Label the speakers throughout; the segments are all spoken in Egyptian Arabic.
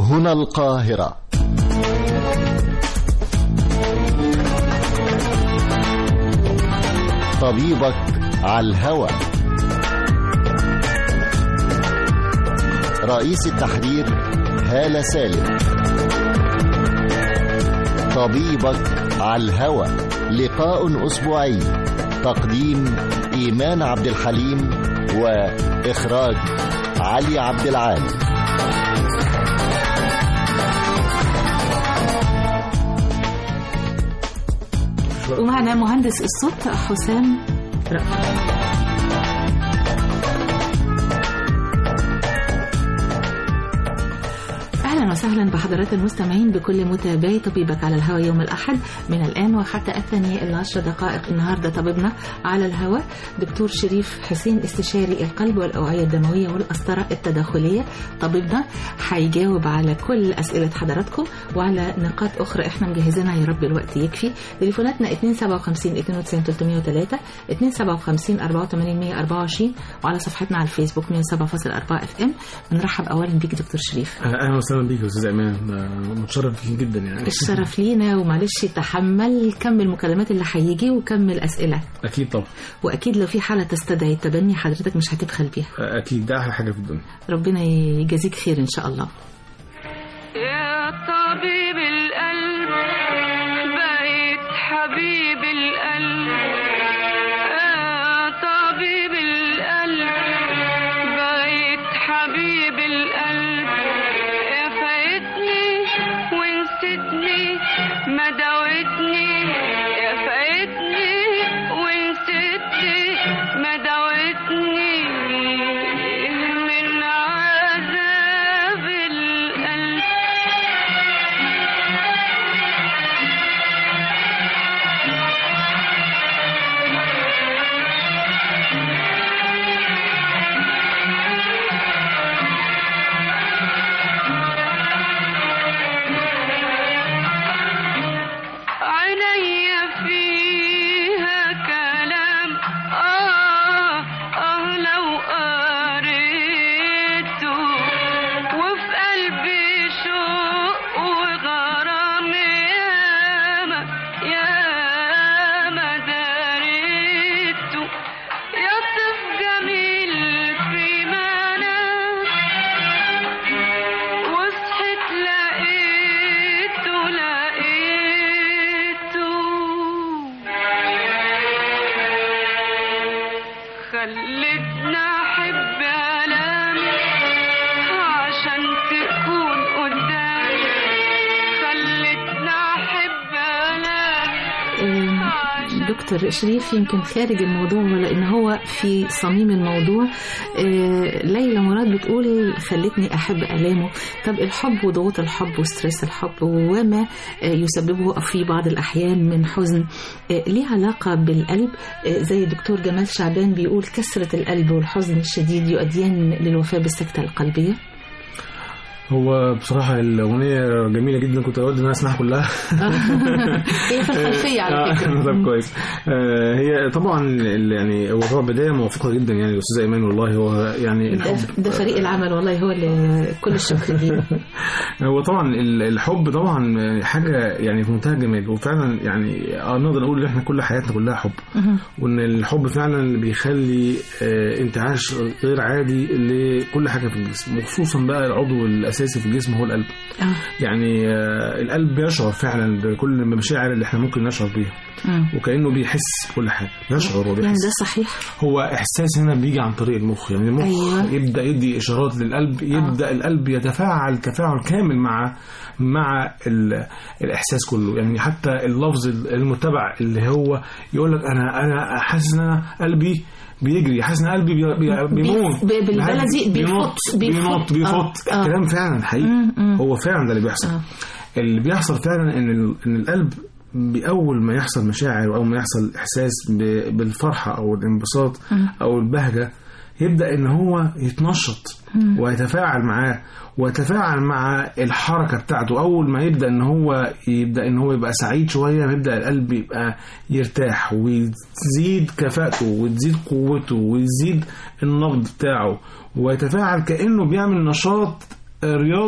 Speaker 1: هنا القاهرة طبيبك على الهوى رئيس التحرير هالة سالم طبيبك على الهوى لقاء أسبوعي تقديم إيمان عبد الحليم وإخراج علي عبد العال
Speaker 2: ومعنا مهندس الصوت حسام رأفت اهلا وسهلا بحضرات المستمعين بكل متابعي طبيبك على الهواء يوم الاحد من الان وحتى الثانيه الا 10 دقائق النهارده طبيبنا على الهواء دكتور شريف حسين استشاري القلب والاوعيه الدمويه والقسطره التداخليه طبيبنا هيجاوب على كل اسئله حضراتكم وعلى نقاط اخرى احنا مجهزينها يا رب الوقت يكفي تليفوناتنا 257 92 303 257 84 124 وعلى صفحتنا على الفيسبوك 107.4 اف ام بنرحب اولا بيك دكتور شريف
Speaker 3: اهلا وسهلا بيك يا استاذ ايمان آه، متشرف بيك جدا يعني
Speaker 2: الشرف لينا ومعلش تحمل كم المكالمات اللي هيجي وكم الاسئله
Speaker 3: اكيد طبعا
Speaker 2: واكيد لو في حاله تستدعي التبني حضرتك مش هتبخل بيها
Speaker 3: آه، اكيد ده احلى حاجه في الدنيا
Speaker 2: ربنا يجازيك خير ان شاء الله
Speaker 4: يا طبيب القلب بقيت حبيب القلب يا طبيب القلب بقيت حبيب القلب يا فايتني ونسيتني ما داوتني يا فايتني ونسيتني ما داوتني من عذاب القلب عيني فيها كلام آه آه لو قريته وفي قلبي شوق وغرام ياما ياما داريته يصف جميل في منام وصحت لقيته لقيته خلتنا احب الامي عشان تكون قدامي خلتنا احب الامي
Speaker 2: أم، دكتور شريف يمكن خارج الموضوع ولان هو في صميم الموضوع أه، ليلى مراد بتقول خلتني احب الامه طب الحب وضغوط الحب وستريس الحب وما أه، يسببه في بعض الاحيان من حزن أه، ليه علاقه بالقلب أه، زي الدكتور جمال شعبان بيقول كسره القلب والحزن الشديد يؤديان للوفاه بالسكته القلبيه
Speaker 3: هو بصراحه الاغنيه جميله جدا كنت اود ان انا اسمعها كلها
Speaker 2: هي في الخلفيه على
Speaker 3: آه،
Speaker 2: فكره
Speaker 3: طب كويس آه، هي طبعا ال- يعني هو طبعا بدايه موفقه جدا يعني الاستاذ ايمان والله هو يعني
Speaker 2: ده,
Speaker 3: الحب
Speaker 2: ده فريق العمل والله هو اللي كل الشكر ليه
Speaker 3: هو طبعا ال- الحب طبعا حاجه يعني في منتهى الجمال وفعلا يعني آه، نقدر نقول ان احنا كل حياتنا كلها حب وان الحب فعلا اللي بيخلي آه، انتعاش غير عادي لكل حاجه في الجسم وخصوصا بقى العضو الاساسي في الجسم هو القلب
Speaker 2: آه.
Speaker 3: يعني آه، القلب بيشعر فعلا بكل المشاعر اللي احنا ممكن نشعر بيها
Speaker 2: مم.
Speaker 3: وكانه بيحس بكل حاجه يشعر
Speaker 2: يعني
Speaker 3: وبيحس
Speaker 2: ده صحيح
Speaker 3: هو احساس هنا بيجي عن طريق المخ يعني المخ
Speaker 2: أيوة.
Speaker 3: أيوة. يبدا يدي اشارات للقلب يبدا القلب يتفاعل تفاعل كامل مع مع ال- الاحساس كله يعني حتى اللفظ المتبع اللي هو يقول لك انا انا حاسس ان انا قلبي بيجري حاسس ان قلبي بي- بي- بيموت
Speaker 2: ب- بالبلدي
Speaker 3: بينط
Speaker 2: بيفط-
Speaker 3: بينط
Speaker 2: بيفط.
Speaker 3: بيفط
Speaker 2: آه، آه.
Speaker 3: الكلام فعلا حقيقي
Speaker 2: مم، مم.
Speaker 3: هو فعلا ده اللي بيحصل
Speaker 2: آه.
Speaker 3: اللي بيحصل فعلا ان ال- ان القلب بأول ما يحصل مشاعر أو ما يحصل إحساس ب- بالفرحة أو الانبساط أو البهجة يبدأ إن هو يتنشط ويتفاعل معاه ويتفاعل مع الحركة بتاعته أول ما يبدأ إن هو يبدأ إن هو يبقى سعيد شوية يبدأ القلب يبقى يرتاح ويزيد كفاءته وتزيد قوته ويزيد النبض بتاعه ويتفاعل كأنه بيعمل نشاط رياضي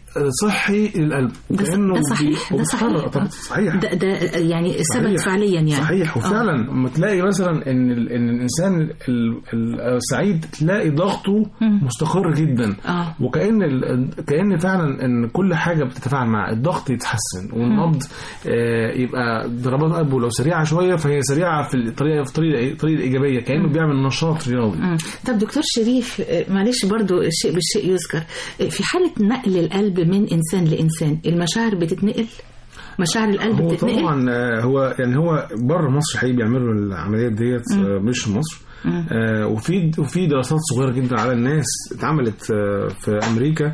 Speaker 3: صحي للقلب
Speaker 2: ده,
Speaker 3: وكأنه
Speaker 2: ده
Speaker 3: بي-
Speaker 2: صحيح ده
Speaker 3: وبيتحرك.
Speaker 2: صحيح
Speaker 3: طب
Speaker 2: آه.
Speaker 3: صحيح
Speaker 2: ده, ده يعني ثبت
Speaker 3: صحيح.
Speaker 2: فعليا يعني
Speaker 3: صحيح
Speaker 2: آه.
Speaker 3: وفعلا لما تلاقي مثلا ان ال- ان الانسان ال- ال- السعيد تلاقي ضغطه
Speaker 2: مم.
Speaker 3: مستقر جدا
Speaker 2: اه
Speaker 3: وكأن ال- كأن فعلا ان كل حاجه بتتفاعل مع الضغط يتحسن والنبض آه، يبقى ضربات قلبه لو سريعه شويه فهي سريعه في الطريقه في الطريقه الطريقه الايجابيه كانه بيعمل نشاط رياضي
Speaker 2: مم. طب دكتور شريف آه، معلش برضو الشيء بالشيء يذكر آه، في حالة نقل القلب من إنسان لإنسان المشاعر بتتنقل مشاعر القلب
Speaker 3: هو
Speaker 2: بتتنقل
Speaker 3: طبعا آه، هو يعني هو بره مصر حقيقي بيعملوا العمليات ديت آه، مش في مصر
Speaker 2: مم.
Speaker 3: آه، وفي وفي دراسات صغيره جدا على الناس اتعملت آه، في امريكا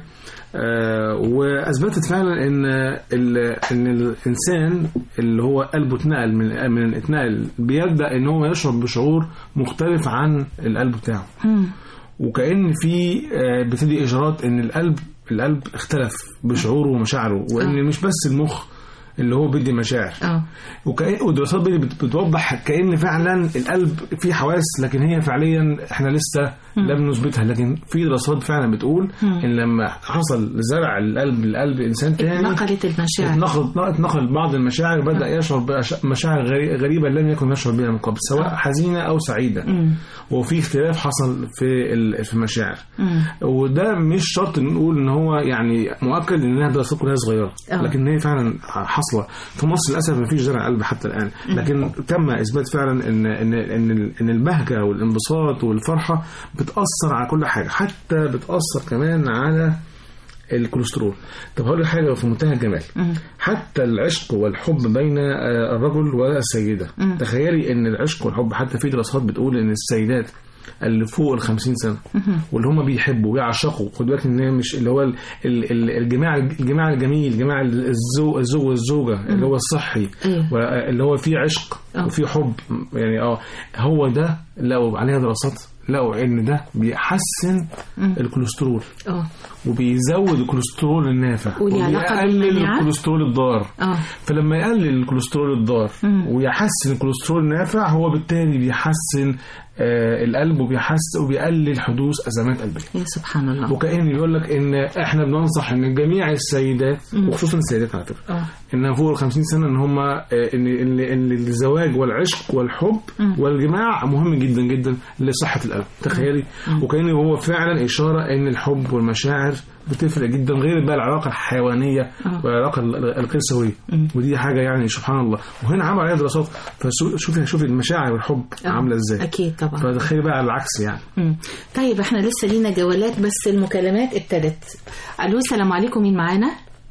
Speaker 3: آه، واثبتت فعلا ان ال- ان الانسان اللي هو قلبه اتنقل من من اتنقل بيبدا ان هو يشعر بشعور مختلف عن القلب بتاعه
Speaker 2: مم.
Speaker 3: وكأن في آه، بتدي إشارات إن القلب القلب اختلف بشعوره ومشاعره وإن مش بس المخ اللي هو بيدي مشاعر
Speaker 2: اه
Speaker 3: وكأن والدراسات دي بت- بتوضح كأن فعلا القلب فيه حواس لكن هي فعليا احنا لسه لم نثبتها لكن في دراسات فعلا بتقول ان لما حصل زرع القلب لقلب انسان تاني
Speaker 2: نقلت المشاعر
Speaker 3: اتنقل اتنقل بعض المشاعر بدا يشعر بمشاعر غري- غريبه لم يكن يشعر بها من قبل سواء حزينه او سعيده
Speaker 2: مم.
Speaker 3: وفي اختلاف حصل في ال- في المشاعر
Speaker 2: مم.
Speaker 3: وده مش شرط نقول ان هو يعني مؤكد انها دراسات كلها صغيره
Speaker 2: آه.
Speaker 3: لكن هي فعلا حاصله في مصر للاسف ما فيش زرع قلب حتى الان لكن تم اثبات فعلا ان ان ان ال- ان البهجه والانبساط والفرحه بتاثر على كل حاجه حتى بتاثر كمان على الكوليسترول طب هقول لك حاجه في منتهى الجمال
Speaker 2: مم.
Speaker 3: حتى العشق والحب بين آه، الرجل والسيدة
Speaker 2: مم.
Speaker 3: تخيلي ان العشق والحب حتى في دراسات بتقول ان السيدات اللي فوق ال 50 سنه واللي هم بيحبوا ويعشقوا خد بالك ان هي مش اللي هو ال- ال- ال- الجماع الجماع الجميل الجماع الزوج الزوج والزوجه اللي هو الصحي
Speaker 2: أيوه.
Speaker 3: اللي هو فيه عشق
Speaker 2: آه.
Speaker 3: وفيه حب يعني اه هو ده لقوا عليها دراسات لقوا ان ده بيحسن الكوليسترول
Speaker 2: اه
Speaker 3: وبيزود الكوليسترول النافع
Speaker 2: وليه علاقة
Speaker 3: وبيقلل
Speaker 2: بالمناعة؟
Speaker 3: الكوليسترول الضار
Speaker 2: اه
Speaker 3: فلما يقلل الكوليسترول الضار
Speaker 2: مم.
Speaker 3: ويحسن الكوليسترول النافع هو بالتالي بيحسن آه القلب وبيحسن وبيقلل حدوث ازمات قلبيه
Speaker 2: يا سبحان الله
Speaker 3: وكأن بيقول لك ان احنا بننصح ان جميع السيدات وخصوصا السيدات على فكره
Speaker 2: اه
Speaker 3: انها فوق ال 50 سنه ان هم ان ان ان الزواج والعشق والحب والجماع مهم جدا جدا لصحه القلب تخيلي وكأن هو فعلا اشاره ان الحب والمشاعر بتفرق جدا غير بقى العلاقه الحيوانيه
Speaker 2: آه.
Speaker 3: والعلاقه ال- الغير سويه ودي حاجه يعني سبحان الله وهنا عمل عليها دراسات فشوفي شوفي المشاعر والحب
Speaker 2: آه.
Speaker 3: عامله ازاي
Speaker 2: اكيد طبعا
Speaker 3: فتخيلي بقى على العكس يعني
Speaker 2: مم. طيب احنا لسه لينا جولات بس المكالمات ابتدت الو السلام عليكم مين معانا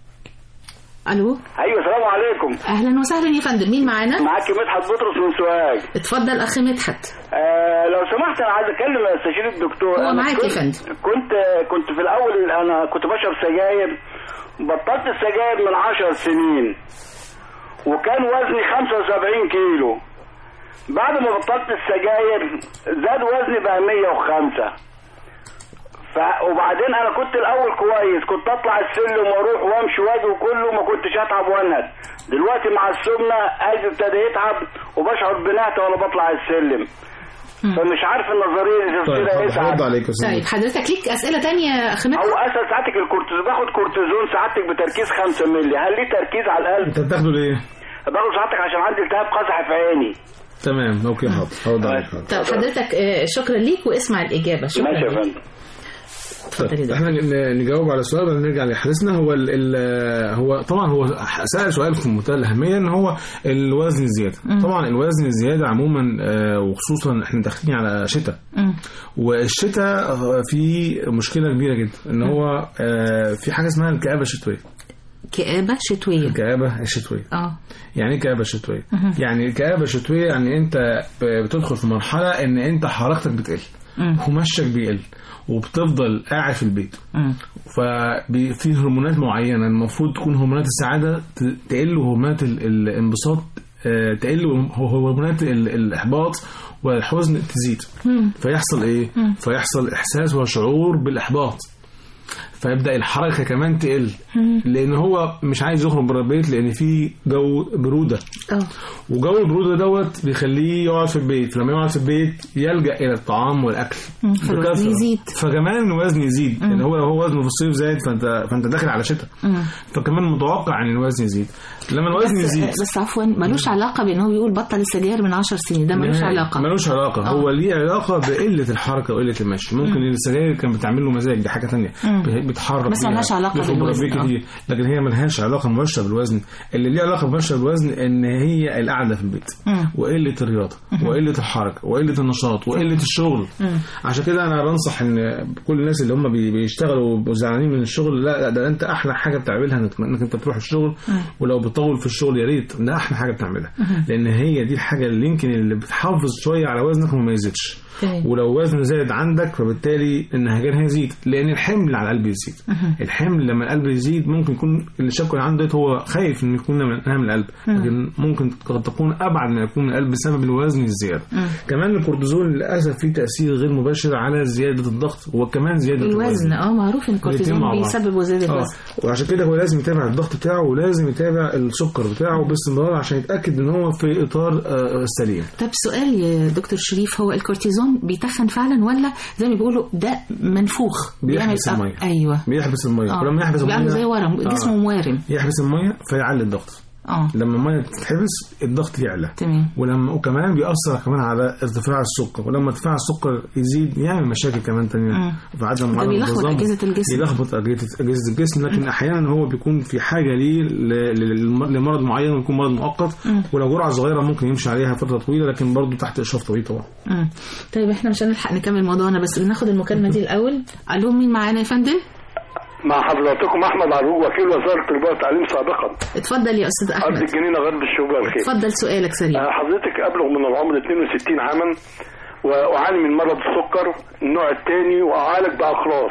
Speaker 2: الو
Speaker 5: ايوه السلام عليكم
Speaker 2: اهلا وسهلا يا فندم مين معانا
Speaker 5: معاك مدحت بطرس من سوهاج
Speaker 2: اتفضل اخ مدحت
Speaker 5: آه لو سمحت انا عايز اكلم استشير الدكتور
Speaker 2: هو
Speaker 5: أنا
Speaker 2: معاك يا
Speaker 5: كنت-
Speaker 2: فندم.
Speaker 5: كنت كنت في الاول انا كنت بشرب سجاير بطلت السجاير من عشر سنين وكان وزني 75 كيلو بعد ما بطلت السجاير زاد وزني بقى 105 ف... وبعدين انا كنت الاول كويس كنت اطلع السلم واروح وامشي واجي وكله ما كنتش اتعب وانهد دلوقتي مع السمنه قلبي ابتدى يتعب وبشعر بنهته وانا بطلع السلم فمش عارف النظريه دي
Speaker 3: طيب
Speaker 5: تفسيرها ايه ساعات
Speaker 3: هرد عليك يا أستاذ
Speaker 2: طيب حضرتك ليك اسئله تانية يا اخ
Speaker 5: او
Speaker 2: مدحت
Speaker 5: اسال ساعتك الكورتيزون باخد كورتيزون سعادتك بتركيز 5 مللي هل ليه تركيز على القلب
Speaker 3: انت بتاخده ليه؟
Speaker 5: باخد ساعتك عشان عندي التهاب قزح في عيني
Speaker 3: تمام اوكي حاضر هرد عليك حاضر.
Speaker 2: طب حضرتك آه، شكرا ليك واسمع الاجابه شكرا
Speaker 5: ماشي يا
Speaker 2: ليك.
Speaker 5: فندم
Speaker 2: اتفضل يا
Speaker 3: طيب
Speaker 2: دكتور.
Speaker 3: احنا ن- نجاوب على السؤال ولا نرجع لحديثنا هو ال ال هو طبعا هو سأل سؤال في منتهى الأهمية ان هو الوزن الزيادة طبعا الوزن الزيادة عموما آه، وخصوصا احنا داخلين على شتاء
Speaker 2: مم.
Speaker 3: والشتاء آه، في مشكلة كبيرة جدا ان هو آه، في حاجة اسمها الكآبة الشتوية
Speaker 2: كآبة شتوية
Speaker 3: الكآبة الشتوية
Speaker 2: اه
Speaker 3: يعني ايه كآبة شتوية؟ يعني الكآبة الشتوية يعني انت ب- بتدخل في مرحلة ان انت حركتك بتقل
Speaker 2: مم.
Speaker 3: ومشك بيقل وبتفضل قاعد في البيت
Speaker 2: مم.
Speaker 3: ففي هرمونات معينة المفروض تكون هرمونات السعادة ت- تقل وهرمونات ال- الانبساط آه، تقل وهرمونات ال- الإحباط والحزن تزيد
Speaker 2: مم.
Speaker 3: فيحصل إيه؟ فيحصل إحساس وشعور بالإحباط فيبدا الحركه كمان تقل لان هو مش عايز يخرج بره البيت لان في جو بروده
Speaker 2: اه
Speaker 3: وجو البروده دوت بيخليه يقعد في البيت لما يقعد في البيت يلجا الى الطعام والاكل
Speaker 2: فالوزن
Speaker 3: بكثرة.
Speaker 2: يزيد.
Speaker 3: فكمان الوزن يزيد لان هو لو هو وزنه في الصيف زايد فانت فانت داخل على شتاء فكمان متوقع ان الوزن يزيد لما الوزن يزيد
Speaker 2: بس, بس عفوا ملوش علاقه بان هو بيقول بطل السجاير من 10 سنين ده ملوش
Speaker 3: نهائي.
Speaker 2: علاقه
Speaker 3: ملوش علاقه
Speaker 2: آه.
Speaker 3: هو ليه علاقه بقله الحركه وقله المشي ممكن ان السجاير كان بتعمل له مزاج دي حاجه ثانيه بتحرك
Speaker 2: بس
Speaker 3: بيها،
Speaker 2: ملهاش علاقة
Speaker 3: بيخرج
Speaker 2: بالوزن،
Speaker 3: بره البيت
Speaker 2: آه.
Speaker 3: كتير لكن هي ملهاش علاقه مباشره بالوزن اللي ليه علاقه مباشره بالوزن ان هي القعده في البيت وقله الرياضه وقله الحركه وقله النشاط وقله الشغل عشان كده انا بنصح ان كل الناس اللي هم بي- بيشتغلوا وزعلانين من الشغل لا لا ده انت احلى حاجه بتعملها انك إنك انت تروح الشغل ولو بتطول في الشغل يا ريت ده احلى حاجه بتعملها لان هي دي الحاجه اللي يمكن اللي بتحافظ شويه على وزنك وما يزيدش
Speaker 2: تمام.
Speaker 3: ولو وزن زاد عندك فبالتالي النهجان هيزيد لان الحمل على القلب يزيد الحمل لما القلب يزيد ممكن يكون اللي شاكه اللي عنده ده هو خايف انه يكون من من القلب لكن ممكن قد تكون ابعد من يكون من القلب بسبب الوزن الزياده كمان الكورتيزون للاسف فيه تاثير غير مباشر على زياده الضغط وكمان زياده
Speaker 2: الوزن اه معروف ان
Speaker 3: الاتنين مع
Speaker 2: الكورتيزون
Speaker 3: بعض.
Speaker 2: بيسبب زياده
Speaker 3: اه
Speaker 2: الوزن
Speaker 3: وعشان كده هو لازم يتابع الضغط بتاعه ولازم يتابع السكر بتاعه باستمرار عشان يتاكد ان هو في اطار آه، سليم
Speaker 2: طب سؤال يا دكتور شريف هو الكورتيزون بيتخن فعلا ولا زي ما بيقولوا ده منفوخ
Speaker 3: بيحبس
Speaker 2: بيعمل-
Speaker 3: المية.
Speaker 2: آه، ايوه
Speaker 3: بيحبس الميه
Speaker 2: اه
Speaker 3: ولما يحبس
Speaker 2: بيعمل
Speaker 3: الميه
Speaker 2: زي ورم
Speaker 3: آه.
Speaker 2: جسمه موارم
Speaker 3: يحبس الميه فيعلي الضغط
Speaker 2: اه
Speaker 3: لما الميه تتحبس الضغط يعلى
Speaker 2: تمام
Speaker 3: ولما وكمان بيأثر كمان على ارتفاع السكر ولما ارتفاع السكر يزيد يعمل مشاكل كمان تانية
Speaker 2: مم.
Speaker 3: في عدم
Speaker 2: ده
Speaker 3: معدل
Speaker 2: بيلخبط
Speaker 3: الانتظام.
Speaker 2: أجهزة الجسم.
Speaker 3: بيلخبط أجهزة أجهزة الجسم لكن أحيانا هو بيكون في حاجة ليه ل- ل- لمرض معين ويكون مرض مؤقت ولو جرعة صغيرة ممكن يمشي عليها فترة طويلة لكن برضه تحت إشراف طبيب طبعا
Speaker 2: مم. طيب احنا مش هنلحق نكمل موضوعنا بس بناخد المكالمه دي الاول الو مين معانا يا فندم
Speaker 5: مع حضراتكم احمد عروج وكيل وزاره التربيه والتعليم سابقا
Speaker 2: اتفضل يا استاذ
Speaker 5: ارض
Speaker 2: احمد
Speaker 5: الجنينه غرب الشبرا الخير
Speaker 2: اتفضل سؤالك سريع
Speaker 5: آه، حضرتك ابلغ من العمر 62 عاما واعاني من مرض السكر النوع الثاني واعالج باخلاص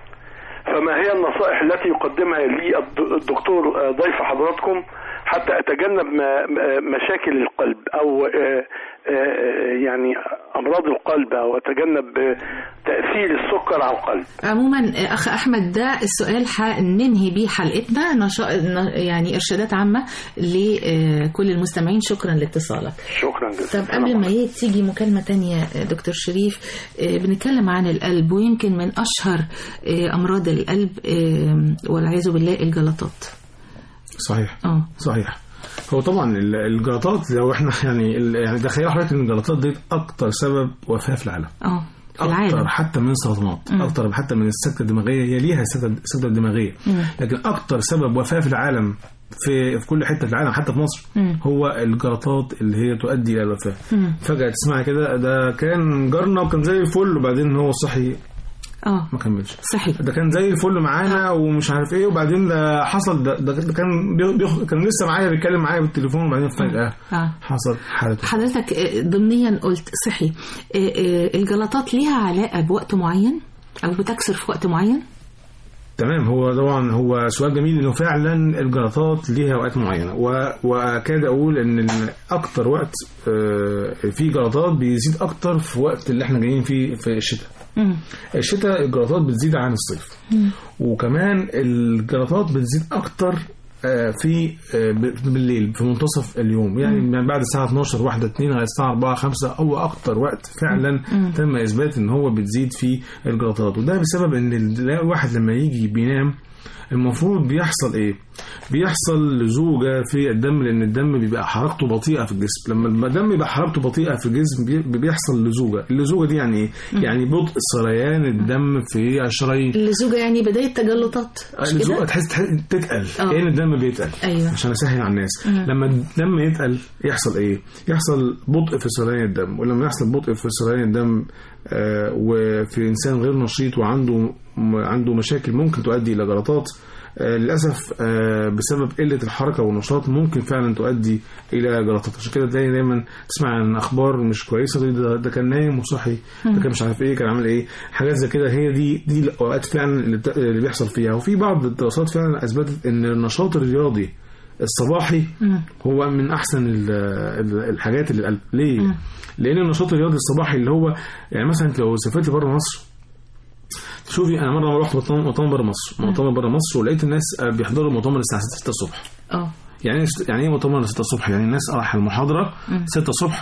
Speaker 5: فما هي النصائح التي يقدمها لي الد- الدكتور آه، ضيف حضراتكم حتى اتجنب ما- ما- مشاكل القلب او آه، آه، يعني امراض القلب او اتجنب آه، تاثير السكر على القلب
Speaker 2: عموما آه، اخ احمد ده السؤال هننهي بيه حلقتنا نشا... ن- يعني ارشادات عامه لكل المستمعين شكرا لاتصالك
Speaker 5: شكرا جزيلا
Speaker 2: طب قبل ما ي- تيجي مكالمة تانية آه، دكتور شريف آه، بنتكلم عن القلب ويمكن من أشهر آه، أمراض القلب آه، والعياذ بالله الجلطات
Speaker 3: صحيح
Speaker 2: اه
Speaker 3: صحيح هو طبعا ال- الجلطات لو احنا يعني ال- يعني تخيل حضرتك ان الجلطات دي اكتر سبب وفاه في العالم
Speaker 2: اه في
Speaker 3: اكتر
Speaker 2: العالم
Speaker 3: حتى من السرطانات اكتر حتى من السكته الدماغيه يليها السكته السكتة الدماغيه لكن اكتر سبب وفاه في العالم في في كل حته في العالم حتى في مصر هو الجلطات اللي هي تؤدي الى الوفاه فجاه تسمعي كده ده كان جارنا وكان زي الفل وبعدين هو صحي
Speaker 2: اه
Speaker 3: ما كملش
Speaker 2: صحيح
Speaker 3: ده كان زي الفل معانا ومش عارف ايه وبعدين ده حصل ده, ده, ده كان بيخ بيخ كان لسه معايا بيتكلم معايا بالتليفون وبعدين فجاه
Speaker 2: اه
Speaker 3: حصل حاله
Speaker 2: حضرتك آه، ضمنيا قلت صحي آه، آه، الجلطات ليها علاقة بوقت معين أو بتكسر في وقت معين
Speaker 3: تمام هو طبعا هو سؤال جميل انه فعلا الجلطات ليها اوقات معينه و- واكاد اقول ان ال- اكتر وقت آه، فيه جلطات بيزيد اكتر في وقت اللي احنا جايين فيه في الشتاء
Speaker 2: مم.
Speaker 3: الشتاء الجلطات بتزيد عن الصيف وكمان الجلطات بتزيد اكتر آه، في آه، ب- بالليل في منتصف اليوم يعني من بعد الساعه 12 واحدة 2 لغايه الساعه 4 5 هو اكتر وقت فعلا تم اثبات ان هو بتزيد فيه الجلطات وده بسبب ان ال- الواحد لما يجي بينام المفروض بيحصل ايه بيحصل لزوجة في الدم لان الدم بيبقى حركته بطيئة في الجسم لما الدم يبقى حركته بطيئة في الجسم بي- بيحصل لزوجة اللزوجة دي يعني ايه يعني بطء سريان الدم في الشرايين
Speaker 2: الزوجة يعني بداية تجلطات مش
Speaker 3: اللزوجة
Speaker 2: كده؟
Speaker 3: تحس تحس تتقل
Speaker 2: آه.
Speaker 3: كأن الدم بيتقل
Speaker 2: أيوة.
Speaker 3: عشان اسهل على الناس لما الدم يتقل يحصل ايه يحصل بطء في سريان الدم ولما يحصل بطء في سريان الدم آه وفي انسان غير نشيط وعنده م- عنده مشاكل ممكن تؤدي الى جلطات آه للاسف آه بسبب قله الحركه والنشاط ممكن فعلا تؤدي الى جلطات عشان كده تلاقي دايما تسمع عن اخبار مش كويسه تقول ده, ده كان نايم وصحي ده كان مش عارف ايه كان عامل ايه حاجات زي كده هي دي دي الاوقات فعلا اللي, بت- اللي بيحصل فيها وفي بعض الدراسات فعلا اثبتت ان النشاط الرياضي الصباحي هو من احسن ال- ال- الحاجات اللي للقلب ليه لان النشاط الرياضي الصباحي اللي هو يعني مثلا لو سافرت بره مصر شوفي انا مره رحت مؤتمر مؤتمر بره مصر مؤتمر بره مصر ولقيت الناس آه، بيحضروا المؤتمر الساعه 6 الصبح
Speaker 2: اه
Speaker 3: يعني إيه- يعني ايه مؤتمر 6 الصبح يعني الناس راح المحاضره 6 الصبح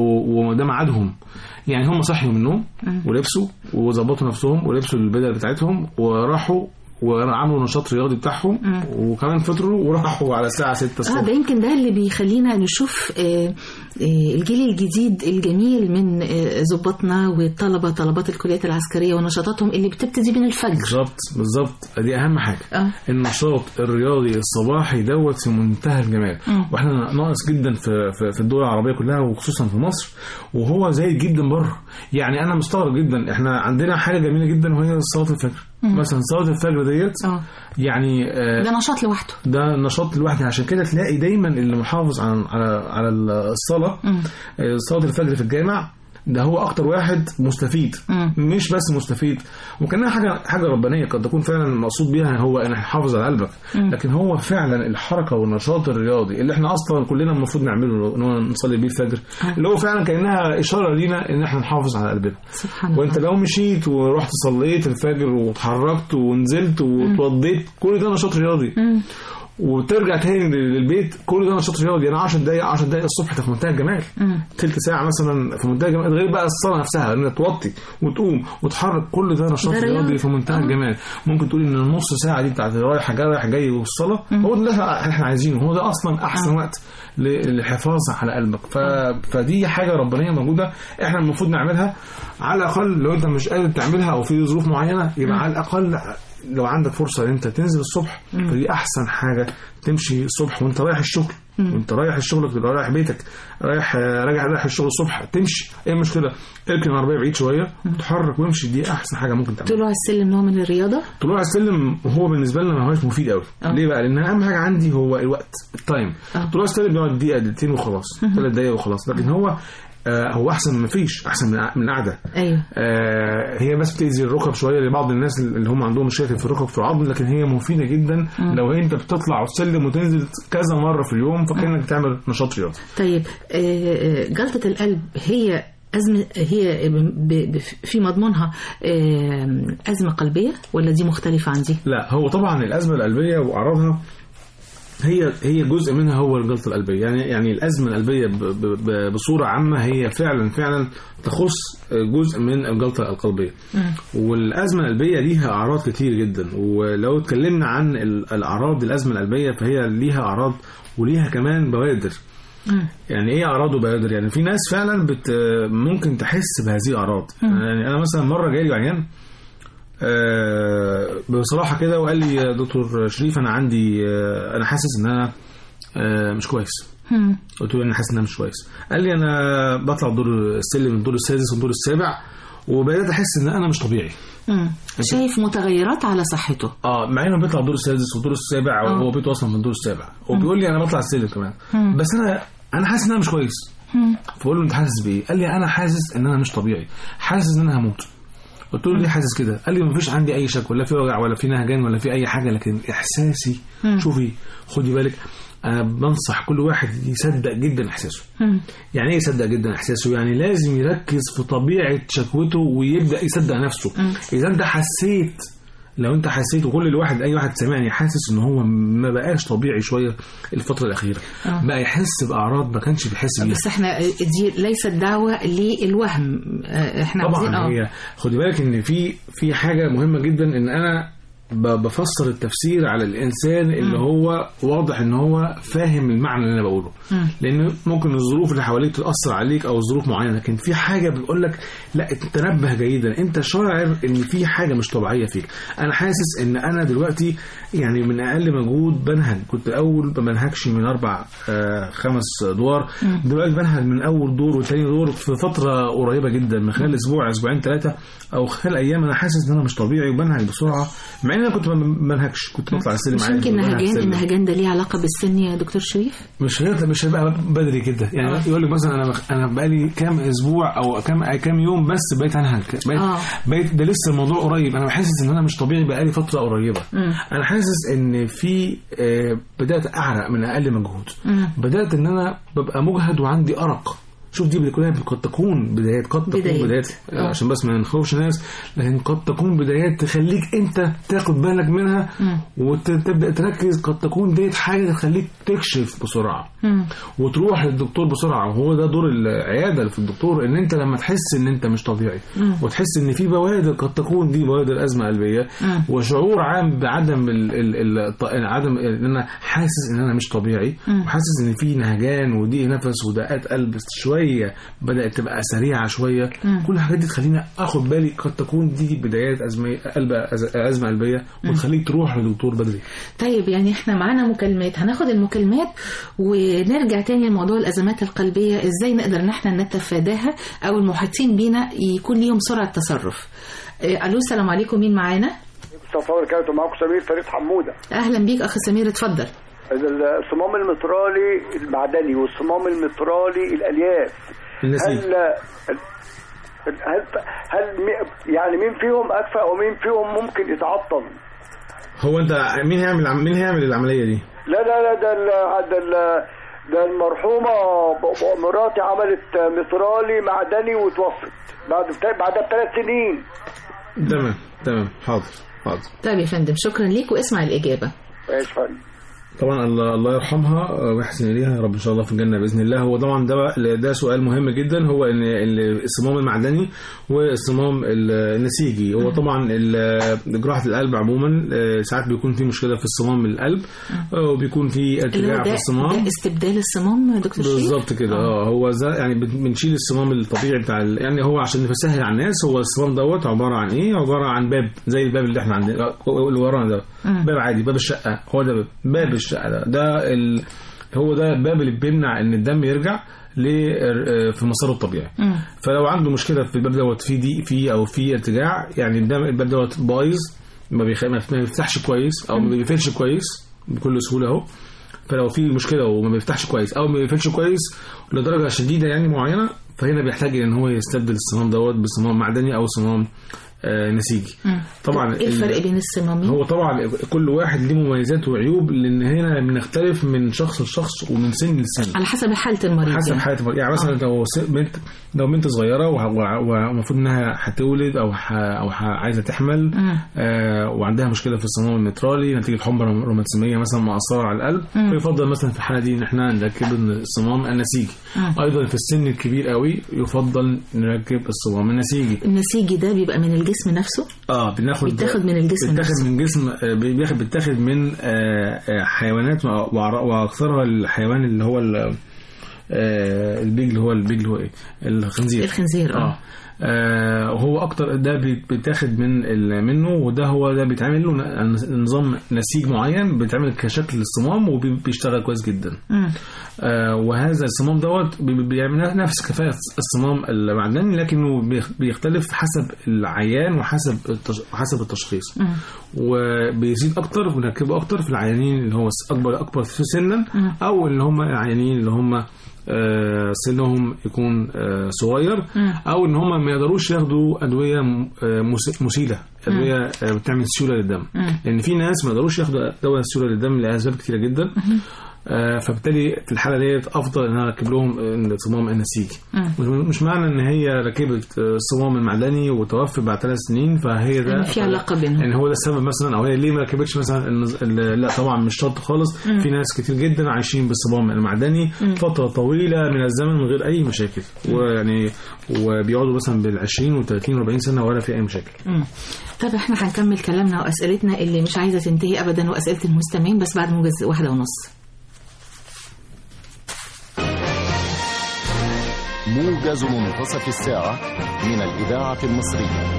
Speaker 3: و- وده ميعادهم يعني هم صحيوا من النوم ولبسوا وظبطوا نفسهم ولبسوا البدل بتاعتهم وراحوا وعملوا نشاط رياضي بتاعهم وكمان فطروا وراحوا على الساعه 6
Speaker 2: اه
Speaker 3: الصبح
Speaker 2: ده يمكن ده اللي بيخلينا نشوف آه، آه، الجيل الجديد الجميل من آه، ضباطنا والطلبه طلبات الكليات العسكريه ونشاطاتهم اللي بتبتدي من الفجر
Speaker 3: بالظبط بالظبط دي اهم حاجه
Speaker 2: اه
Speaker 3: النشاط الرياضي الصباحي دوت في منتهى الجمال واحنا ناقص جدا في, في, في الدول العربيه كلها وخصوصا في مصر وهو زايد جدا بره يعني انا مستغرب جدا احنا عندنا حاجه جميله جدا وهي صلاه الفجر مثلا صلاه الفجر ديت
Speaker 2: اه
Speaker 3: يعني آه،
Speaker 2: ده نشاط لوحده
Speaker 3: ده نشاط لوحده عشان كده تلاقي دايما اللي محافظ على على على الصلاه
Speaker 2: مم.
Speaker 3: آه، صلاه الفجر في الجامع ده هو اكتر واحد مستفيد
Speaker 2: مم.
Speaker 3: مش بس مستفيد وكانها حاجه حاجه ربانيه قد تكون فعلا المقصود بيها هو ان يحافظ على قلبك لكن هو فعلا الحركه والنشاط الرياضي اللي احنا اصلا كلنا المفروض نعمله ان هو نصلي بيه الفجر اللي هو فعلا كانها اشاره لينا ان احنا نحافظ على قلبنا
Speaker 2: سبحان الله
Speaker 3: وانت لو مشيت ورحت صليت الفجر واتحركت ونزلت واتوضيت كل ده نشاط رياضي
Speaker 2: مم.
Speaker 3: وترجع تاني للبيت كل ده نشاط رياضي انا 10 دقائق 10 دقائق الصبح ده في منتهى الجمال
Speaker 2: مم.
Speaker 3: تلت ساعه مثلا في منتهى الجمال غير بقى الصلاه نفسها انك توطي وتقوم وتحرك كل ده نشاط
Speaker 2: ده رياضة.
Speaker 3: رياضي في منتهى
Speaker 2: آه.
Speaker 3: الجمال ممكن تقولي ان النص ساعه دي بتاعت رايح جاي رايح جاي والصلاه هو ده اللي احنا عايزينه هو ده اصلا احسن وقت ل- للحفاظ على قلبك ف... فدي حاجه ربانيه موجوده احنا المفروض نعملها على الاقل لو انت مش قادر تعملها او في ظروف معينه يبقى على الاقل لو عندك فرصه ان انت تنزل الصبح فدي احسن حاجه تمشي الصبح وانت رايح الشغل وانت رايح شغلك تبقى رايح بيتك رايح راجع رايح الشغل الصبح تمشي ايه المشكله اركن العربيه بعيد شويه وتحرك وامشي دي احسن حاجه ممكن تعملها
Speaker 2: طلوع السلم نوع من الرياضه
Speaker 3: طلوع السلم هو بالنسبه لنا ما هوش مفيد قوي
Speaker 2: آه.
Speaker 3: ليه بقى لان اهم حاجه عندي هو الوقت التايم
Speaker 2: آه.
Speaker 3: طلوع السلم بيقعد دقيقه دقيقتين وخلاص ثلاث دقايق وخلاص لكن هو آه هو احسن من مفيش احسن من من القعده
Speaker 2: ايوه
Speaker 3: آه هي بس بتأذي الركب شويه لبعض الناس اللي هم عندهم مشاكل في الركب في العظم لكن هي مفيده جدا لو انت بتطلع السلم وتنزل كذا مره في اليوم فكانك بتعمل نشاط رياضي
Speaker 2: طيب آه، آه، جلطه القلب هي أزمة هي ب- ب- في مضمونها آه، أزمة قلبية ولا دي مختلفة عن دي؟
Speaker 3: لا هو طبعا الازمه القلبيه واعراضها هي هي جزء منها هو الجلطه القلبيه يعني يعني الازمه القلبيه ب- ب- ب- بصوره عامه هي فعلا فعلا تخص جزء من الجلطه القلبيه والازمه القلبيه ليها اعراض كتير جدا ولو اتكلمنا عن ال- الاعراض الازمه القلبيه فهي ليها اعراض وليها كمان بوادر يعني ايه اعراض وبوادر يعني في ناس فعلا بت ممكن تحس بهذه الاعراض يعني انا مثلا مره جالي عيان آه، بصراحه كده وقال لي يا دكتور شريف انا عندي آه، انا حاسس ان انا آه، مش كويس
Speaker 2: مم.
Speaker 3: قلت له انا حاسس ان انا مش كويس قال لي انا بطلع الدور السلم الدور السادس والدور السابع وبدات احس ان انا مش طبيعي
Speaker 2: مم. شايف متغيرات على صحته
Speaker 3: اه مع انه بيطلع الدور السادس والدور السابع
Speaker 2: آه.
Speaker 3: وهو بيته اصلا في الدور السابع وبيقول لي انا بطلع السلم كمان بس انا انا حاسس ان انا مش كويس فقول له انت حاسس بايه؟ قال لي انا حاسس ان انا مش طبيعي حاسس ان انا هموت قلت له ليه حاسس كده؟ قال لي مفيش عندي اي شك ولا في وجع ولا في نهجان ولا في اي حاجه لكن احساسي شوفي خدي بالك انا بنصح كل واحد يصدق جدا احساسه
Speaker 2: مم.
Speaker 3: يعني ايه يصدق جدا احساسه يعني لازم يركز في طبيعه شكوته ويبدا يصدق نفسه اذا انت حسيت لو انت حسيت وكل الواحد اي واحد سامعني حاسس ان هو ما بقاش طبيعي شويه الفتره الاخيره
Speaker 2: آه.
Speaker 3: بقى يحس باعراض ما كانش بيحس بيها
Speaker 2: بس احنا دي ليست دعوة للوهم آه، احنا عاوزين
Speaker 3: طبعا
Speaker 2: اه
Speaker 3: هي خدي بالك ان في في حاجه مهمه جدا ان انا ب- بفسر التفسير على الانسان اللي هو واضح ان هو فاهم المعنى اللي انا بقوله
Speaker 2: مم.
Speaker 3: لان ممكن الظروف اللي حواليك تاثر عليك او ظروف معينه لكن في حاجه بتقول لك لا تنبه جيدا انت شاعر ان في حاجه مش طبيعيه فيك انا حاسس ان انا دلوقتي يعني من اقل مجهود بنهج كنت الاول ما بنهجش من اربع آه خمس ادوار دلوقتي بنهج من اول دور وثاني دور في فتره قريبه جدا من خلال اسبوع اسبوعين ثلاثه او خلال ايام انا حاسس ان انا مش طبيعي وبنهج بسرعه مع ان انا كنت ما بنهجش كنت بطلع السلم
Speaker 2: مش
Speaker 3: عادي
Speaker 2: يمكن
Speaker 3: وبنهج
Speaker 2: نهجان
Speaker 3: سلم.
Speaker 2: النهجان ده ليه علاقة بالسن يا دكتور شريف؟
Speaker 3: مش هي مش هيبقى بدري كده يعني
Speaker 2: آه.
Speaker 3: يقول لك مثلا انا انا بقالي كام اسبوع او كام كام يوم بس بقيت انهج بقيت,
Speaker 2: آه.
Speaker 3: بقيت ده لسه الموضوع قريب انا بحسس ان انا مش طبيعي بقالي فتره قريبه
Speaker 2: مم.
Speaker 3: انا حاسس ان في آه، بدات اعرق من اقل مجهود
Speaker 2: مم.
Speaker 3: بدات ان انا ببقى مجهد وعندي ارق شوف دي كلها قد تكون بدايات قد تكون
Speaker 2: بدايات.
Speaker 3: بدايات
Speaker 2: آه.
Speaker 3: آه. عشان بس ما نخوفش ناس لكن قد تكون بدايات تخليك انت تاخد بالك منها
Speaker 2: مم.
Speaker 3: وتبدا تركز قد تكون ديت حاجه تخليك تكشف بسرعه
Speaker 2: مم.
Speaker 3: وتروح للدكتور بسرعه وهو ده دور العياده في الدكتور ان انت لما تحس ان انت مش طبيعي
Speaker 2: مم.
Speaker 3: وتحس ان في بوادر قد تكون دي بوادر ازمه قلبيه
Speaker 2: مم.
Speaker 3: وشعور عام بعدم ال ال ال الط- عدم ان انا حاسس ان انا مش طبيعي
Speaker 2: مم.
Speaker 3: وحاسس ان في نهجان وضيق نفس ودقات قلب شويه بدات تبقى سريعه شويه
Speaker 2: مم.
Speaker 3: كل الحاجات دي تخليني اخد بالي قد تكون دي بدايات ازمه قلب أز- ازمه قلبيه وتخليك تروح لدكتور بدري
Speaker 2: طيب يعني احنا معانا مكالمات هناخد المكالمات ونرجع تاني لموضوع الازمات القلبيه ازاي نقدر ان احنا نتفاداها او المحيطين بينا يكون ليهم سرعه تصرف إيه، الو السلام عليكم مين معانا
Speaker 5: مصطفى بركاته معاكم سمير فريد حموده
Speaker 2: اهلا بيك اخ سمير اتفضل
Speaker 5: الصمام المترالي المعدني والصمام المترالي الالياف
Speaker 3: النسيج
Speaker 5: هل هل هل مي- يعني مين فيهم اكفأ ومين فيهم ممكن يتعطل؟
Speaker 3: هو انت مين هيعمل مين هيعمل العمليه دي
Speaker 5: لا لا لا ده ال- ده ال- ده المرحومه ب- ب- مراتي عملت مترالي معدني وتوفت بعد بعدها بثلاث سنين
Speaker 3: تمام تمام حاضر حاضر
Speaker 2: طيب يا فندم شكرا ليك واسمع الاجابه
Speaker 5: ايش فندم
Speaker 3: طبعا الله الله يرحمها ويحسن اليها يا رب ان شاء الله في الجنه باذن الله هو طبعا ده ده سؤال مهم جدا هو ان ال- الصمام المعدني والصمام ال- النسيجي هو طبعا ال- جراحه القلب عموما آه، ساعات بيكون في مشكله في الصمام القلب آه، وبيكون في
Speaker 2: اللي هو
Speaker 3: ارتجاع في
Speaker 2: ده,
Speaker 3: الصمام
Speaker 2: ده استبدال الصمام يا دكتور شريف
Speaker 3: بالظبط كده اه هو زي يعني بن- بنشيل الصمام الطبيعي بتاع ال- يعني هو عشان نسهل على الناس هو الصمام دوت عباره عن ايه عباره عن باب زي الباب اللي احنا عندنا اللي ورانا ده
Speaker 2: مم.
Speaker 3: باب عادي باب الشقه هو ده باب, باب الشقه ده ده ال... هو ده الباب اللي بيمنع ان الدم يرجع ل في مساره الطبيعي
Speaker 2: مم.
Speaker 3: فلو عنده مشكله في الباب دوت في ضيق فيه او في ارتجاع يعني الدم الباب دوت بايظ ما بيخ... ما بيفتحش كويس او ما بيقفلش كويس بكل سهوله اهو فلو في مشكله وما بيفتحش كويس او ما بيقفلش كويس لدرجه شديده يعني معينه فهنا بيحتاج ان هو يستبدل الصمام دوت بصمام معدني او صمام آه نسيجي
Speaker 2: مم.
Speaker 3: طبعا
Speaker 2: ايه الفرق
Speaker 3: ال-
Speaker 2: بين الصمامين
Speaker 3: هو طبعا كل واحد ليه مميزات وعيوب لان هنا بنختلف من شخص لشخص ومن سن لسن
Speaker 2: على حسب حاله المريض
Speaker 3: حسب
Speaker 2: يعني.
Speaker 3: حياه المريض يعني مثلا لو س- بنت لو بنت صغيره وه- وه- ومفروض انها هتولد او ح... او ح... عايزه تحمل
Speaker 2: مم.
Speaker 3: آه وعندها مشكله في الصمام المترالي نتيجه حمى روم- روماتيزميه مثلا مأثره على القلب
Speaker 2: مم.
Speaker 3: فيفضل مثلا في الحاله دي ان احنا نركب الصمام النسيجي
Speaker 2: مم.
Speaker 3: ايضا في السن الكبير قوي يفضل نركب الصمام النسيجي
Speaker 2: النسيجي ده بيبقى من الجسم نفسه
Speaker 3: اه بناخد
Speaker 2: بيتاخد من الجسم
Speaker 3: بيتاخد
Speaker 2: نفسه.
Speaker 3: من جسم آه، بياخد بيتاخد من آه، آه، حيوانات وأعر- واكثرها الحيوان اللي هو ال- آه، البيج اللي هو البيج اللي هو ايه الخنزير
Speaker 2: الخنزير اه
Speaker 3: اه آه، وهو اكتر ده بي- بيتاخد من ال- منه وده هو ده بيتعمل له ن- نظام نسيج معين بيتعمل كشكل الصمام وبيشتغل كويس جدا
Speaker 2: مم.
Speaker 3: آه، وهذا الصمام دوت بي- بيعمل نفس كفاءة الصمام المعدني لكنه بيخ- بيختلف حسب العيان وحسب التش... حسب التشخيص
Speaker 2: مم.
Speaker 3: وبيزيد اكتر ونركبه اكتر في العيانين اللي هو اكبر اكبر في سنا
Speaker 2: مم.
Speaker 3: او اللي هم العيانين اللي هم آه، سنهم يكون آه، صغير
Speaker 2: مم.
Speaker 3: او ان هم ما يقدروش ياخدوا ادويه م- آه، مس- مسيله ادويه آه، بتعمل سيوله للدم
Speaker 2: مم.
Speaker 3: لان في ناس ما يقدروش ياخدوا دواء سيوله للدم لاسباب كتيره جدا آه، فبالتالي في الحاله ديت افضل ان انا اركب لهم الصمام النسيجي
Speaker 2: مم.
Speaker 3: مش- مش معنى ان هي ركبت آه، الصمام المعدني وتوفت بعد ثلاث سنين فهي ده
Speaker 2: إن في علاقة بينهم.
Speaker 3: يعني هو ده السبب مثلا او هي ليه ما ركبتش مثلا النز- ال- لا طبعا مش شرط خالص في ناس كتير جدا عايشين بالصمام المعدني فتره طويله من الزمن من غير اي مشاكل ويعني وبيقعدوا مثلا بال 20 و30 و40 سنه ولا في اي مشاكل
Speaker 2: مم. طب احنا هنكمل كلامنا واسئلتنا اللي مش عايزه تنتهي ابدا واسئله المستمعين بس بعد موجز واحده ونص
Speaker 1: موجز منتصف الساعة من الإذاعة المصرية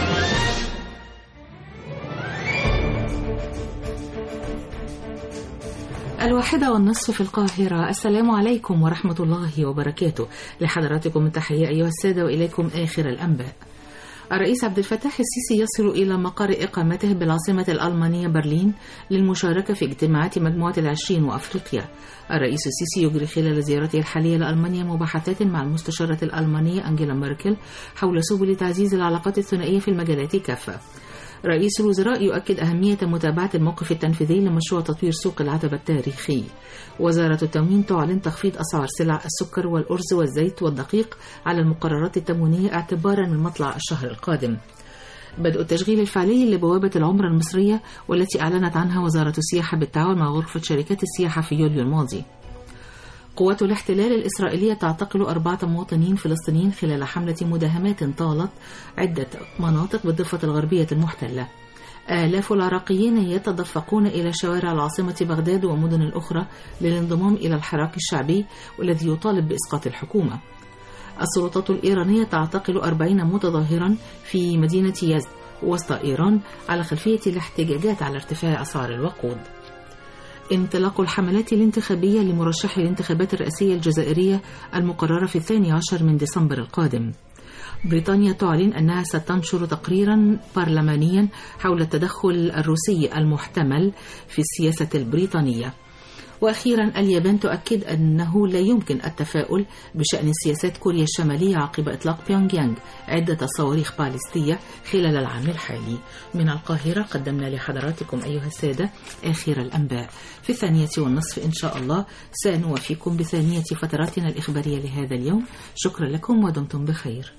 Speaker 2: الواحدة والنصف في القاهرة السلام عليكم ورحمة الله وبركاته لحضراتكم التحية أيها السادة وإليكم آخر الأنباء الرئيس عبد الفتاح السيسي يصل إلى مقر إقامته بالعاصمة الألمانية برلين للمشاركة في اجتماعات مجموعة العشرين وأفريقيا الرئيس السيسي يجري خلال زيارته الحالية لألمانيا مباحثات مع المستشارة الألمانية أنجيلا ميركل حول سبل تعزيز العلاقات الثنائية في المجالات كافة رئيس الوزراء يؤكد أهمية متابعة الموقف التنفيذي لمشروع تطوير سوق العتبة التاريخي وزارة التموين تعلن تخفيض أسعار سلع السكر والأرز والزيت والدقيق على المقررات التموينية اعتبارا من مطلع الشهر القادم بدء التشغيل الفعلي لبوابة العمرة المصرية والتي أعلنت عنها وزارة السياحة بالتعاون مع غرفة شركات السياحة في يوليو الماضي قوات الاحتلال الإسرائيلية تعتقل أربعة مواطنين فلسطينيين خلال حملة مداهمات طالت عدة مناطق بالضفة الغربية المحتلة آلاف العراقيين يتدفقون إلى شوارع العاصمة بغداد ومدن الأخرى للانضمام إلى الحراك الشعبي والذي يطالب بإسقاط الحكومة السلطات الإيرانية تعتقل أربعين متظاهرا في مدينة يزد وسط إيران على خلفية الاحتجاجات على ارتفاع أسعار الوقود انطلاق الحملات الانتخابية لمرشحي الانتخابات الرئاسية الجزائرية المقررة في الثاني عشر من ديسمبر القادم بريطانيا تعلن أنها ستنشر تقريرا برلمانيا حول التدخل الروسي المحتمل في السياسة البريطانية وأخيرا اليابان تؤكد أنه لا يمكن التفاؤل بشأن سياسات كوريا الشمالية عقب إطلاق بيونغ يانغ عدة صواريخ باليستية خلال العام الحالي من القاهرة قدمنا لحضراتكم أيها السادة آخر الأنباء في الثانية والنصف إن شاء الله سنوافيكم بثانية فتراتنا الإخبارية لهذا اليوم شكرا لكم ودمتم بخير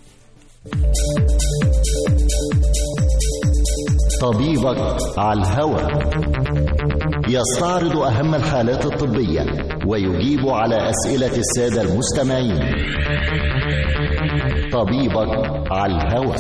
Speaker 1: طبيبك على الهوى يستعرض أهم الحالات الطبية ويجيب على أسئلة السادة المستمعين طبيبك على الهوى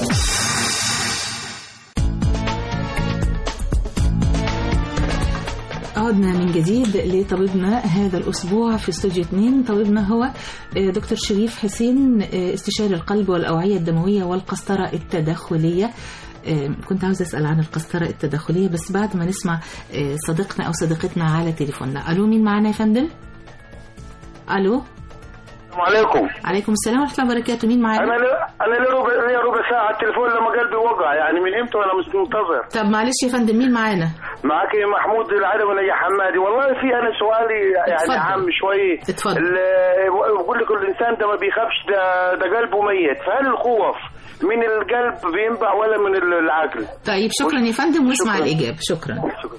Speaker 2: عدنا من جديد لطبيبنا هذا الأسبوع في استوديو 2 طبيبنا هو آه، دكتور شريف حسين آه، استشاري القلب والأوعية الدموية والقسطرة التداخلية آه، كنت عاوز أسأل عن القسطرة التداخلية بس بعد ما نسمع آه، صديقنا أو صديقتنا على تليفوننا ألو مين معنا يا فندم؟ ألو
Speaker 5: السلام عليكم
Speaker 2: عليكم السلام ورحمة الله وبركاته مين معانا؟
Speaker 5: انا ل... انا لي ربع لي ربع ساعه على التليفون لما قلبي وقع يعني من امتى وانا مش منتظر
Speaker 2: طب معلش يا فندم مين معانا؟
Speaker 5: معك محمود العربي يا حمادي والله في انا سؤالي يعني
Speaker 2: اتفضل.
Speaker 5: عام شويه
Speaker 2: اتفضل.
Speaker 5: ال- بقول لك الانسان ده ما بيخافش ده ده قلبه ميت فهل الخوف من القلب بينبع ولا من ال- العقل؟
Speaker 2: طيب شكرا يا فندم واسمع
Speaker 5: شكراً.
Speaker 2: الإجابة شكرا
Speaker 5: شكرا.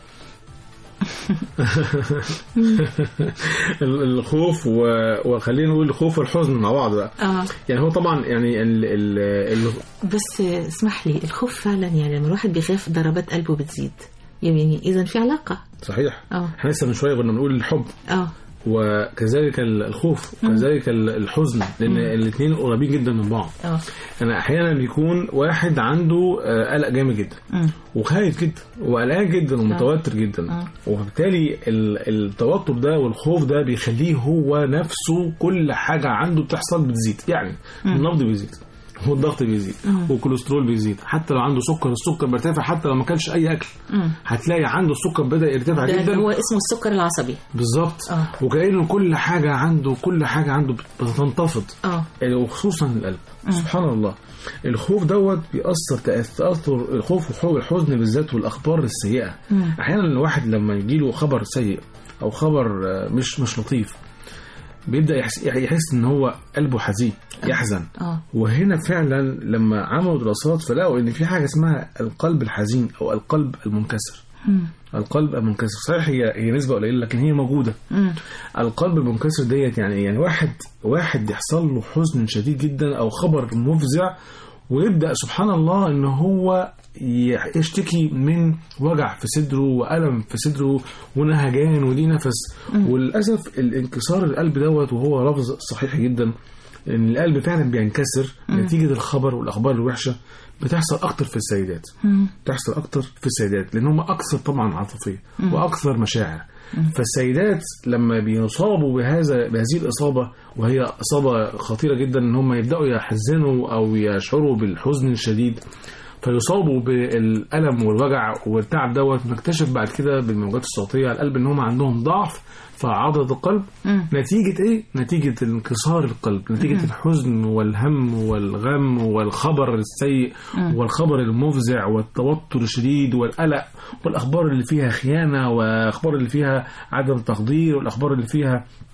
Speaker 3: ال- الخوف و- وخلينا نقول الخوف والحزن مع بعض بقى
Speaker 2: آه
Speaker 3: يعني هو طبعا يعني ال ال ال
Speaker 2: بس اسمح لي الخوف فعلا يعني لما الواحد بيخاف ضربات قلبه بتزيد يعني اذا في علاقه
Speaker 3: صحيح
Speaker 2: اه
Speaker 3: احنا لسه من شويه كنا بنقول الحب
Speaker 2: اه
Speaker 3: وكذلك ال- الخوف وكذلك ال- الحزن لان الاثنين قريبين جدا من بعض
Speaker 2: اه
Speaker 3: انا احيانا بيكون واحد عنده آه، قلق جامد جدا
Speaker 2: أمم.
Speaker 3: وخايف جدا وقلقان جدا ومتوتر جدا
Speaker 2: آه.
Speaker 3: وبالتالي ال- التوتر ده والخوف ده بيخليه هو نفسه كل حاجه عنده بتحصل بتزيد يعني النبض بيزيد والضغط بيزيد والكوليسترول بيزيد حتى لو عنده سكر السكر بيرتفع حتى لو ما كانش اي اكل
Speaker 2: أمم.
Speaker 3: هتلاقي عنده السكر بدا يرتفع
Speaker 2: ده
Speaker 3: جدا
Speaker 2: هو اسمه السكر العصبي
Speaker 3: بالظبط
Speaker 2: آه.
Speaker 3: وكأنه كل حاجة عنده كل حاجة عنده بتنتفض
Speaker 2: اه
Speaker 3: يعني وخصوصا القلب سبحان الله الخوف دوت بيأثر تأث- تأثر الخوف والحزن بالذات والأخبار السيئة
Speaker 2: مم.
Speaker 3: أحيانا الواحد لما يجيله خبر سيء أو خبر آه، مش مش لطيف بيبدأ يحس, يحس إن هو قلبه حزين يحزن
Speaker 2: اه
Speaker 3: وهنا فعلا لما عملوا دراسات فلقوا إن في حاجة اسمها القلب الحزين أو القلب المنكسر
Speaker 2: أمم.
Speaker 3: القلب المنكسر صحيح هي هي نسبة قليلة لكن هي موجودة
Speaker 2: أمم.
Speaker 3: القلب المنكسر ديت يعني يعني واحد واحد يحصل له حزن شديد جدا او خبر مفزع ويبدا سبحان الله ان هو ي- يشتكي من وجع في صدره والم في صدره ونهجان ودي نفس وللاسف الانكسار القلب دوت وهو لفظ صحيح جدا ان القلب فعلا بينكسر نتيجه الخبر والاخبار الوحشه بتحصل اكتر في السيدات
Speaker 2: أمم.
Speaker 3: تحصل اكتر في السيدات لان هم اكثر طبعا عاطفيه واكثر مشاعر فالسيدات لما بيصابوا بهذا بهذه الاصابه وهي اصابه خطيره جدا ان هم يبداوا يحزنوا او يشعروا بالحزن الشديد فيصابوا بالالم والوجع والتعب دوت نكتشف بعد كده بالموجات الصوتيه على القلب ان هم عندهم ضعف في عضله القلب
Speaker 2: مم.
Speaker 3: نتيجه ايه؟ نتيجه انكسار القلب، نتيجه الحزن والهم والغم والخبر السيء والخبر المفزع والتوتر الشديد والقلق والاخبار اللي فيها خيانه واخبار اللي فيها عدم تقدير والاخبار اللي فيها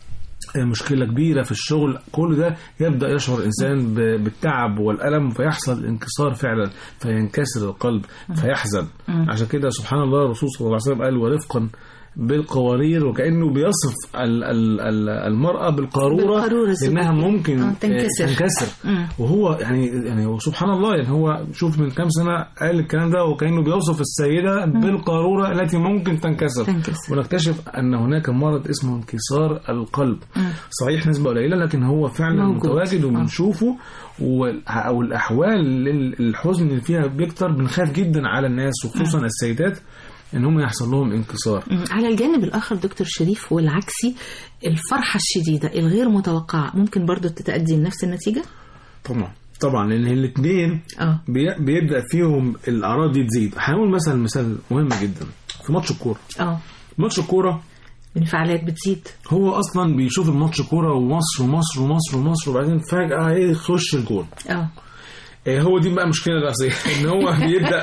Speaker 3: آه، مشكله كبيره في الشغل كل ده يبدا يشعر الانسان ب- بالتعب والالم فيحصل انكسار فعلا فينكسر القلب فيحزن عشان كده سبحان الله الرسول صلى الله عليه وسلم قال ورفقا بالقوارير وكانه بيصف ال- ال- ال- المراه بالقاروره
Speaker 2: بالقارورة
Speaker 3: لانها
Speaker 2: الزوجية.
Speaker 3: ممكن
Speaker 2: آه،
Speaker 3: آه،
Speaker 2: تنكسر.
Speaker 3: تنكسر
Speaker 2: مم.
Speaker 3: وهو يعني يعني هو سبحان الله يعني هو شوف من كام سنه قال الكلام ده وكانه بيوصف السيده بالقاروره التي ممكن تنكسر
Speaker 2: تنكسر.
Speaker 3: ونكتشف ان هناك مرض اسمه انكسار القلب صحيح نسبه قليله لكن هو فعلا
Speaker 2: موجود.
Speaker 3: متواجد
Speaker 2: آه.
Speaker 3: وبنشوفه والح- او الاحوال لل- الحزن اللي فيها بيكتر بنخاف جدا على الناس وخصوصا السيدات ان هم يحصل لهم انكسار
Speaker 2: مم. على الجانب الآخر دكتور شريف والعكسي الفرحة الشديدة الغير متوقعة ممكن برضو تؤدي لنفس النتيجة؟
Speaker 3: طبعا طبعا لان الاثنين
Speaker 2: اه
Speaker 3: بي- بيبدا فيهم الاعراض دي تزيد هنقول مثلا مثال مهم جدا في ماتش الكوره
Speaker 2: اه
Speaker 3: ماتش الكوره
Speaker 2: الانفعالات بتزيد
Speaker 3: هو اصلا بيشوف الماتش كوره ومصر ومصر ومصر ومصر وبعدين فجاه ايه يخش الجول
Speaker 2: اه
Speaker 3: إيه هو دي بقى المشكله الرئيسيه ان هو بيبدا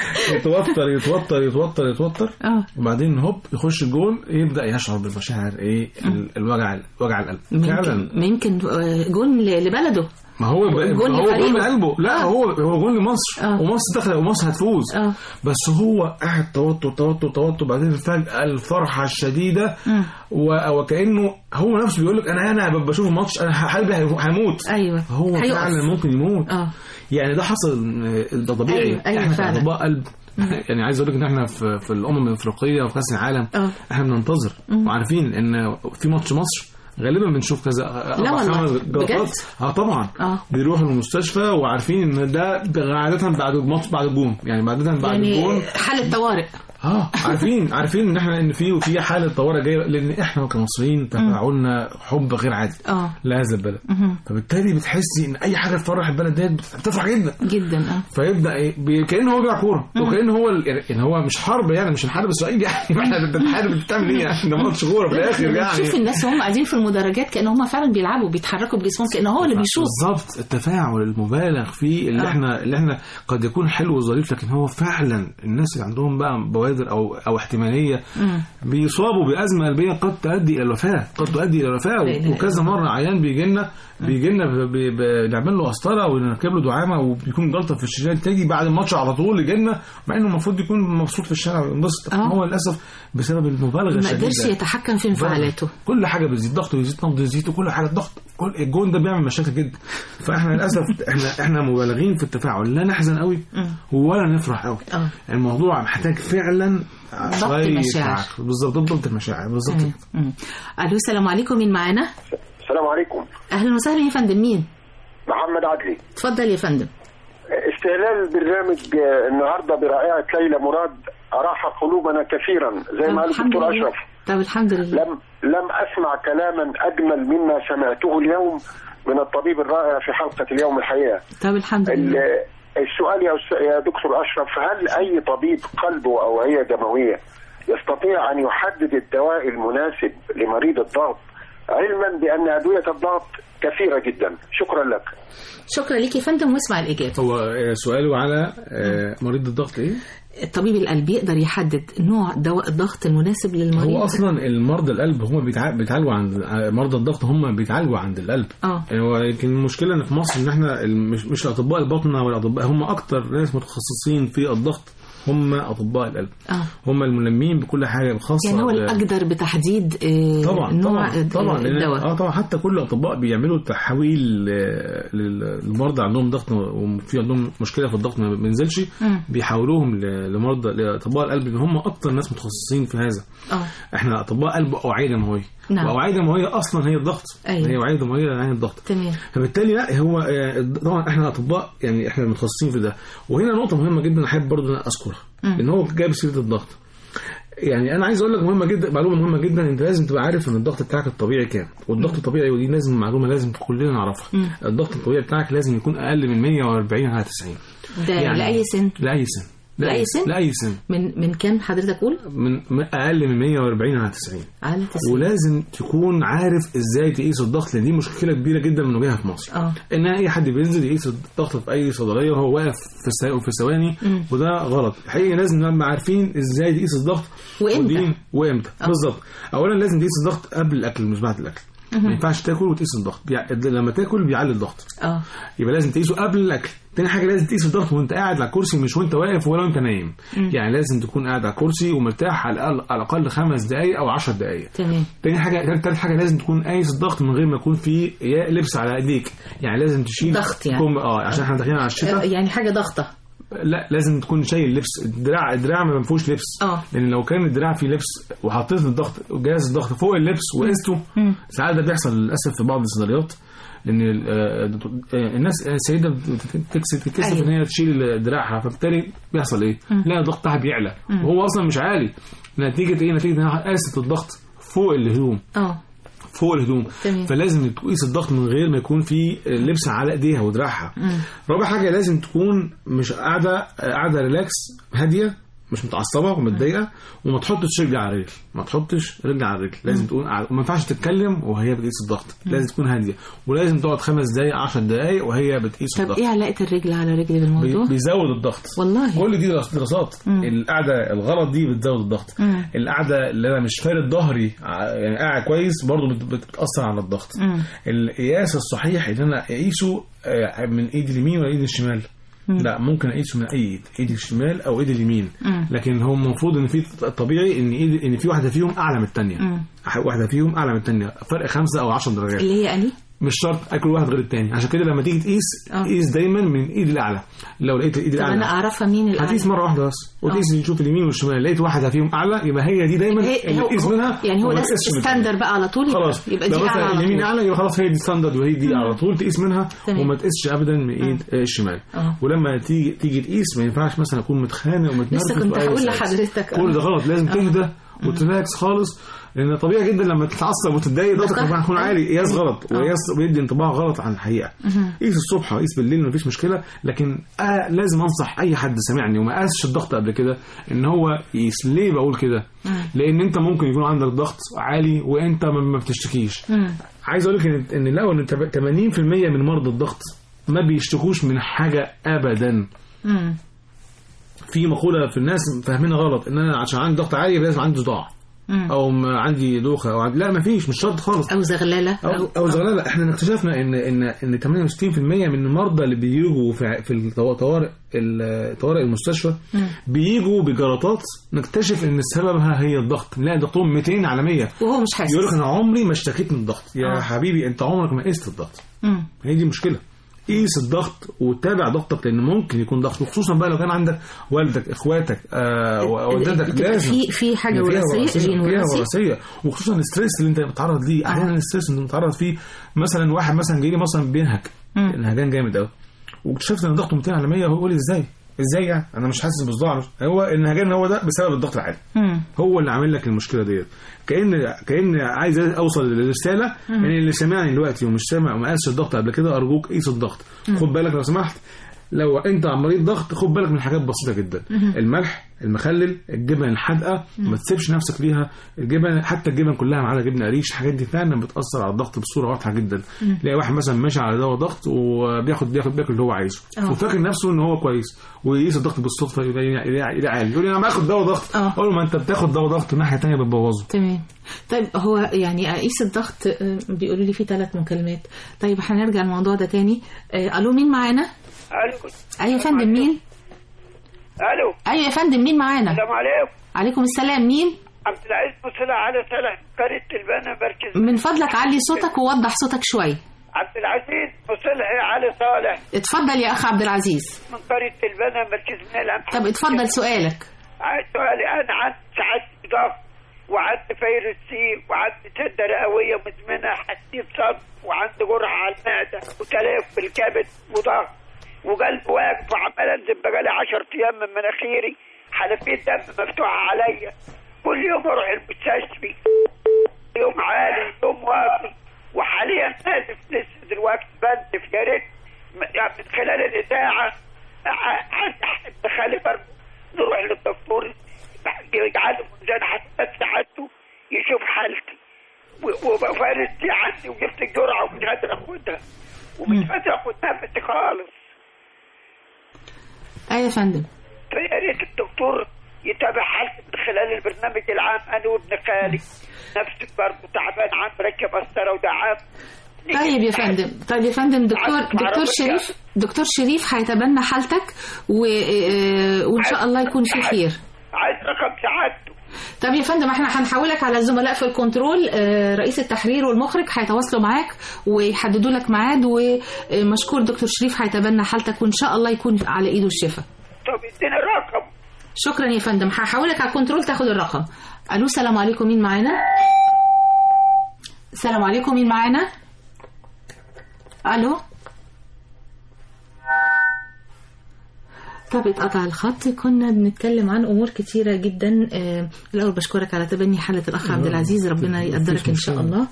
Speaker 3: يتوتر يتوتر يتوتر يتوتر
Speaker 2: اه
Speaker 3: وبعدين هوب يخش الجول يبدا يشعر بمشاعر ايه ال- الوجع وجع القلب فعلا
Speaker 2: يمكن يمكن آه، جون ل- لبلده
Speaker 3: ما هو ب...
Speaker 2: جول
Speaker 3: هو
Speaker 2: لفريقه.
Speaker 3: جول من قلبه لا
Speaker 2: آه.
Speaker 3: هو هو جول لمصر
Speaker 2: آه.
Speaker 3: ومصر داخله ومصر هتفوز
Speaker 2: اه
Speaker 3: بس هو قاعد توتر توتر توتر بعدين فجأة الفرحة الشديدة
Speaker 2: مم.
Speaker 3: و- وكأنه هو نفسه بيقول لك أنا أنا بشوف الماتش أنا قلبي هي- هموت
Speaker 2: ايوه
Speaker 3: هو
Speaker 2: هيقف.
Speaker 3: فعلا ممكن يموت
Speaker 2: اه
Speaker 3: يعني ده حصل آه، ده طبيعي
Speaker 2: أيوة، أيوة
Speaker 3: احنا
Speaker 2: فعلا.
Speaker 3: كأطباء قلب يعني عايز اقول لك ان احنا في في الامم الافريقيه وفي كاس العالم
Speaker 2: آه.
Speaker 3: احنا بننتظر وعارفين ان في ماتش مصر غالبا بنشوف كذا
Speaker 2: لا
Speaker 3: أربع
Speaker 2: والله.
Speaker 3: خمس
Speaker 2: بجد؟
Speaker 3: جلطات. اه طبعا
Speaker 2: آه.
Speaker 3: بيروحوا المستشفى وعارفين ان ده عاده بعد الماتش بعد الجون يعني عاده بعد الجون
Speaker 2: يعني حالة طوارئ
Speaker 3: اه عارفين عارفين ان احنا ان في وفي حاله طوارئ جايه لان احنا كمصريين تفاعلنا حب غير عادي
Speaker 2: اه
Speaker 3: لهذا البلد
Speaker 2: مهم.
Speaker 3: فبالتالي بتحسي ان اي حاجه تفرح البلد ديت بتفرح جدا
Speaker 2: جدا اه
Speaker 3: فيبدا ايه بي- كان هو بيلعب كوره وكان هو ال- يعني هو مش حرب يعني مش هنحارب اسرائيل يعني احنا انت بتحارب انت بتعمل ايه يعني ده ماتش كوره في الاخر يعني
Speaker 2: شوف الناس وهم قاعدين في المدرجات كان هم فعلا بيلعبوا بيتحركوا بجسمهم كان هو اللي بيشوط
Speaker 3: بالظبط التفاعل المبالغ فيه اللي
Speaker 2: آه.
Speaker 3: احنا اللي احنا قد يكون حلو وظريف لكن هو فعلا الناس اللي عندهم بقى بوادر او او احتماليه
Speaker 2: مم.
Speaker 3: بيصابوا بازمه قلبيه قد تؤدي الى الوفاه قد تؤدي الى الوفاه
Speaker 2: لا إله
Speaker 3: وكذا
Speaker 2: إلا
Speaker 3: مره عيان بيجي لنا بيجي لنا ب- ب- بنعمل له قسطره ونركب له دعامه وبيكون جلطه في الشريان تيجي بعد الماتش على طول يجي لنا مع انه المفروض يكون مبسوط في الشارع وينبسط
Speaker 2: آه.
Speaker 3: هو للاسف بسبب المبالغه
Speaker 2: ما
Speaker 3: الشديده
Speaker 2: قدرش يتحكم في انفعالاته
Speaker 3: كل حاجه بتزيد ضغطه يزيد نبضه يزيد وكل حاجه الضغط كل الجون ده بيعمل مشاكل جدا فاحنا للاسف احنا احنا مبالغين في التفاعل لا نحزن قوي ولا نفرح قوي
Speaker 2: اه
Speaker 3: الموضوع محتاج فعلا
Speaker 2: ضبط
Speaker 3: شوية
Speaker 2: المشاعر.
Speaker 3: عقل. بالظبط ضبط المشاعر بالظبط
Speaker 2: مم. مم. الو السلام عليكم مين معانا
Speaker 6: السلام عليكم
Speaker 2: اهلا وسهلا يا فندم مين
Speaker 6: محمد عدلي
Speaker 2: اتفضل يا فندم
Speaker 6: استهلال برنامج آه، النهارده برائعه ليلى مراد اراح قلوبنا كثيرا زي ما قال
Speaker 2: الحمد
Speaker 6: الدكتور
Speaker 2: لله
Speaker 6: اشرف
Speaker 2: طب الحمد لله
Speaker 6: لم لم اسمع كلاما اجمل مما سمعته اليوم من الطبيب الرائع في حلقه اليوم الحقيقه
Speaker 2: طب الحمد
Speaker 6: ال-
Speaker 2: لله
Speaker 6: السؤال يا أستاذ- يا دكتور اشرف هل اي طبيب قلب واوعيه دمويه يستطيع ان يحدد الدواء المناسب لمريض الضغط علما بان ادويه الضغط كثيره جدا شكرا لك
Speaker 2: شكرا ليك يا فندم واسمع الاجابه
Speaker 3: هو آه، سؤاله على آه، مريض الضغط ايه
Speaker 2: الطبيب القلب يقدر يحدد نوع دواء الضغط المناسب للمريض
Speaker 3: هو اصلا المرضى القلب هم بيتع- بيتعالجوا عند آه، مرضى الضغط هم بيتعالجوا عند القلب
Speaker 2: اه
Speaker 3: يعني هو يمكن المشكله ان في مصر ان احنا ال- مش مش الاطباء الباطنه ولا الاطباء هم اكتر ناس متخصصين في الضغط هم اطباء القلب
Speaker 2: اه
Speaker 3: هم الملمين بكل حاجه خاصه
Speaker 2: يعني هو
Speaker 3: ب-
Speaker 2: الاقدر بتحديد آه،
Speaker 3: طبعا
Speaker 2: نوع
Speaker 3: طبعا
Speaker 2: الد-
Speaker 3: طبعا لأن-
Speaker 2: الدواء
Speaker 3: اه طبعا حتى كل الاطباء بيعملوا تحويل آه، لل- للمرضى عندهم ضغط وفي عندهم مشكله في الضغط ما بينزلش
Speaker 2: مم.
Speaker 3: بيحولوهم ل- لمرضى لاطباء القلب لان هم اكتر ناس متخصصين في هذا
Speaker 2: اه
Speaker 3: احنا اطباء قلب اوعيه دمويه
Speaker 2: نعم.
Speaker 3: واوعيه دمويه اصلا هي الضغط
Speaker 2: أيوة.
Speaker 3: هي اوعيه دمويه يعني الضغط
Speaker 2: تمام
Speaker 3: فبالتالي لا هو آه، طبعا احنا اطباء يعني احنا متخصصين في ده وهنا نقطه مهمه جدا احب برضه ان أنا اذكرها
Speaker 2: مم.
Speaker 3: ان هو جايب سيره الضغط يعني انا عايز اقول لك مهمه جدا معلومه مهمه جدا انت لازم تبقى عارف ان الضغط بتاعك الطبيعي كام والضغط الطبيعي ودي لازم معلومه لازم كلنا نعرفها
Speaker 2: مم.
Speaker 3: الضغط الطبيعي بتاعك لازم يكون اقل من 140 على 90
Speaker 2: ده
Speaker 3: يعني-
Speaker 2: لاي سن
Speaker 3: لاي سن
Speaker 2: لأي سن؟
Speaker 3: لاي سن
Speaker 2: من من كام حضرتك قول
Speaker 3: من من اقل من 140 على 90
Speaker 2: على 90
Speaker 3: ولازم تكون عارف ازاي تقيس الضغط لان دي مشكله كبيره جدا بنواجهها في مصر
Speaker 2: اه
Speaker 3: ان اي حد بينزل يقيس الضغط في اي صيدليه وهو واقف في السا- في ثواني
Speaker 2: مم.
Speaker 3: وده غلط الحقيقه لازم نبقى عارفين ازاي تقيس الضغط
Speaker 2: وإمتى.
Speaker 3: ودي- وامتى
Speaker 2: آه.
Speaker 3: بالظبط اولا لازم تقيس الضغط قبل الاكل مش بعد الاكل ما ينفعش تاكل وتقيس الضغط بيع... لما تاكل بيعلي الضغط
Speaker 2: اه
Speaker 3: يبقى لازم تقيسه قبل الاكل تاني حاجه لازم تقيس الضغط وانت قاعد على الكرسي مش وانت واقف ولا وانت نايم يعني لازم تكون قاعد على الكرسي ومرتاح على الاقل على الاقل خمس دقائق او 10 دقائق
Speaker 2: تمام
Speaker 3: تاني حاجه تالت حاجه لازم تكون قايس الضغط من غير ما يكون في يا لبس على ايديك يعني لازم تشيل
Speaker 2: ضغط يعني.
Speaker 3: كم اه عشان احنا داخلين على
Speaker 2: آه،
Speaker 3: الشتاء
Speaker 2: يعني حاجه ضغطه
Speaker 3: لا لازم تكون شايل لبس الدراع الدراع ما فيهوش لبس
Speaker 2: اه.
Speaker 3: لان لو كان الدراع فيه لبس وحطيت الضغط جهاز الضغط فوق اللبس وقسته ساعات ده بيحصل للاسف في بعض الصيدليات لان ال- آه، آه، الناس السيده بتكسب تكسب
Speaker 2: أيوة.
Speaker 3: ان هي تشيل دراعها فبالتالي بيحصل ايه؟ لا الضغط بتاعها بيعلى وهو اصلا مش عالي نتيجه ايه؟ نتيجه انها قاست الضغط فوق الهدوم
Speaker 2: اه
Speaker 3: فوق الهدوم
Speaker 2: تمام.
Speaker 3: فلازم تقيس الضغط من غير ما يكون في لبس على ايديها ودراعها رابع حاجه لازم تكون مش قاعده قاعده ريلاكس هاديه مش متعصبه ومتضايقه وما تحطش رجل على رجل ما تحطش رجل على رجل لازم تكون قاعدة- وما ينفعش تتكلم وهي بتقيس الضغط لازم تكون هاديه ولازم تقعد خمس دقائق 10 دقائق وهي بتقيس
Speaker 2: طب
Speaker 3: الضغط
Speaker 2: ايه علاقه الرجل على رجل بالموضوع
Speaker 3: بي- بيزود الضغط
Speaker 2: والله
Speaker 3: كل دي درس- دراسات القعده الغلط دي بتزود الضغط
Speaker 2: مم.
Speaker 3: القعده اللي انا مش فارد ظهري ع- يعني قاعد كويس برضه بت- بت- بتاثر على الضغط
Speaker 2: مم.
Speaker 3: القياس الصحيح ان انا اقيسه آه، من ايدي اليمين ولا ايدي الشمال لا ممكن اقيسه من اي ايد ايدي الشمال او ايدي اليمين
Speaker 2: مم.
Speaker 3: لكن هو المفروض ان في الطبيعي ان ايد ان في واحده فيهم اعلى من الثانيه
Speaker 2: مم.
Speaker 3: واحده فيهم اعلى من الثانيه فرق خمسة او 10 درجات
Speaker 2: اللي هي اني
Speaker 3: مش شرط اكل واحد غير الثاني عشان كده لما تيجي تقيس
Speaker 2: آه.
Speaker 3: قيس دايما من الايد الاعلى لو لقيت الايد
Speaker 2: طب انا
Speaker 3: الاعلى
Speaker 2: اعرفها مين الاعلى
Speaker 3: هتقيس مره واحده بس وتقيس تشوف اليمين والشمال لقيت واحده فيهم اعلى يبقى هي دي دايما
Speaker 2: هي-
Speaker 3: اللي
Speaker 2: هو-
Speaker 3: تقيس منها
Speaker 2: يعني هو
Speaker 3: وما
Speaker 2: ده
Speaker 3: تقيسش من التانية.
Speaker 2: ستاندر بقى على طول يبقى-
Speaker 3: خلاص
Speaker 2: يبقى
Speaker 3: لو
Speaker 2: دي اعلى
Speaker 3: مثلا
Speaker 2: على
Speaker 3: اليمين
Speaker 2: طول
Speaker 3: اعلى يبقى خلاص هي دي ستاندرد وهي دي على طول تقيس منها
Speaker 2: تمام.
Speaker 3: وما تقيسش ابدا من ايد آه، الشمال
Speaker 2: آه.
Speaker 3: ولما تيجي تيجي تقيس ما ينفعش مثلا اكون متخانق ومتنرفز
Speaker 2: لسه كنت
Speaker 3: وأي
Speaker 2: هقول
Speaker 3: ساعة.
Speaker 2: لحضرتك
Speaker 3: كل ده غلط لازم تهدى وتريلاكس خالص لان طبيعي جدا لما تتعصب وتتضايق ضغطك
Speaker 2: صح.
Speaker 3: طبعا هيكون عالي قياس غلط
Speaker 2: آه.
Speaker 3: وقياس بيدي انطباع غلط عن الحقيقه قيس الصبح وقيس بالليل مفيش مشكله لكن آه لازم انصح اي حد سمعني وما قاسش الضغط قبل كده ان هو يقيس ليه بقول كده لان انت ممكن يكون عندك ضغط عالي وانت ما ما بتشتكيش
Speaker 2: مم.
Speaker 3: عايز اقول لك ان ان لو ان 80% من مرضى الضغط ما بيشتكوش من حاجه ابدا
Speaker 2: مم.
Speaker 3: في مقوله في الناس فاهمينها غلط ان انا عشان عندي ضغط عالي يبقى لازم عندي صداع
Speaker 2: مم.
Speaker 3: او ما عندي دوخه او عندي لا ما فيش مش شرط خالص
Speaker 2: او زغلله
Speaker 3: او او زغلله احنا اكتشفنا ان ان ان 68% من المرضى اللي بيجوا في في الطوارئ طوارئ المستشفى بيجوا بجلطات نكتشف ان سببها هي الضغط نلاقي ضغطهم 200 على 100
Speaker 2: وهو مش حاسس
Speaker 3: يقول لك انا عمري ما اشتكيت من الضغط يا
Speaker 2: آه.
Speaker 3: حبيبي انت عمرك ما قست الضغط
Speaker 2: مم.
Speaker 3: هي دي المشكله قيس الضغط وتابع ضغطك لان ممكن يكون ضغط وخصوصا بقى لو كان عندك والدك اخواتك آه والدتك
Speaker 2: بتبقى
Speaker 3: لازم
Speaker 2: في في حاجه
Speaker 3: فيها
Speaker 2: وراثيه جين
Speaker 3: فيها
Speaker 2: وراثي
Speaker 3: وراثيه وخصوصا الستريس اللي انت بتتعرض ليه احيانا الستريس اللي بتتعرض فيه مثلا واحد مثلا جاي لي مثلا بينهك
Speaker 2: مم.
Speaker 3: انهجان جامد قوي واكتشفت ان ضغطه 200 على 100 وهو يقول لي ازاي ازاي يعني انا مش حاسس بصداع هو النهجان هو ده بسبب الضغط العالي
Speaker 2: مم.
Speaker 3: هو اللي عامل لك المشكله ديت كان كان عايز اوصل للرساله ان اللي سمعني دلوقتي ومش سامع وما قاسش الضغط قبل كده ارجوك قيس الضغط خد بالك لو سمحت لو انت مريض ضغط خد بالك من حاجات بسيطه جدا الملح المخلل الجبن الحادقه ما تسيبش نفسك ليها الجبن حتى الجبن كلها ما عدا جبنه قريش الحاجات دي فعلا بتاثر على الضغط بصوره واضحه جدا تلاقي واحد مثلا ماشي على دواء ضغط وبياخد بياخد بياكل اللي هو عايزه
Speaker 2: اه.
Speaker 3: وفاكر نفسه ان هو كويس ويقيس الضغط بالصدفه يلاقي يلاقي عالي يقول لي انا باخد دواء ضغط
Speaker 2: اه.
Speaker 3: اقول له ما انت بتاخد دواء ضغط ناحيه ثانيه بتبوظه
Speaker 2: تمام طيب هو يعني قيس الضغط آه، بيقولوا لي في ثلاث مكالمات طيب هنرجع الموضوع ده تاني آه، الو مين معانا
Speaker 7: الو
Speaker 2: ايوه يا فندم مين
Speaker 7: الو
Speaker 2: ايوه يا فندم مين معانا
Speaker 7: السلام عليكم
Speaker 2: عليكم السلام مين
Speaker 7: عبد العزيز مصلح على صالح قرية البنا مركز
Speaker 2: من فضلك علي صوتك ووضح صوتك شويه
Speaker 7: عبد العزيز مصلح علي صالح
Speaker 2: اتفضل يا اخ عبد العزيز
Speaker 7: من قرية البنا مركز من الأمحاء
Speaker 2: طب اتفضل سؤالك
Speaker 7: عايز سؤالي أنا عندي ساعات ضغط وعندي فيروس سي وعندي سدة رئوية مزمنة حسيت صدر وعندي جرح على المعدة وتلف في الكبد وضغط وقلب واقف وعمال انزل بقالي 10 ايام من مناخيري حنفيه دم مفتوحه عليا كل يوم اروح المستشفى يوم عالي يوم واطي وحاليا نازف لسه دلوقتي بنزف يا ريت م- يعني من خلال الاذاعه ع- عايز حد خالي برضه نروح للدكتور يجعله ميزان حساسات سعادته يشوف حالتي و- وفارس دي عندي وجبت الجرعه ومش قادر اخدها ومش قادر اخد نفسي خالص
Speaker 2: ايوه يا فندم
Speaker 7: فيا ريت الدكتور يتابع حالتي من خلال البرنامج العام انا وابن خالي نفس برضه تعب تعبان عم مركب قسطره وده عام
Speaker 2: طيب يا فندم طيب يا فندم دكتور
Speaker 7: عارف-
Speaker 2: دكتور
Speaker 7: معرفش
Speaker 2: شريف دكتور شريف هيتبنى حالتك و... آه، وان شاء الله يكون في خير
Speaker 7: عايز رقم سعادته
Speaker 2: طب يا فندم احنا هنحولك على الزملاء في الكنترول آه، رئيس التحرير والمخرج هيتواصلوا معاك ويحددوا لك ميعاد ومشكور دكتور شريف هيتبنى حالتك وان شاء الله يكون على ايده الشفاء
Speaker 7: طب اديني الرقم
Speaker 2: شكرا يا فندم هحولك على الكنترول تاخد الرقم الو السلام عليكم مين معانا السلام عليكم مين معانا الو طب اتقطع الخط كنا بنتكلم عن امور كتيره جدا آه، الاول بشكرك على تبني حاله الاخ عبد العزيز ربنا يقدرك ان شاء الله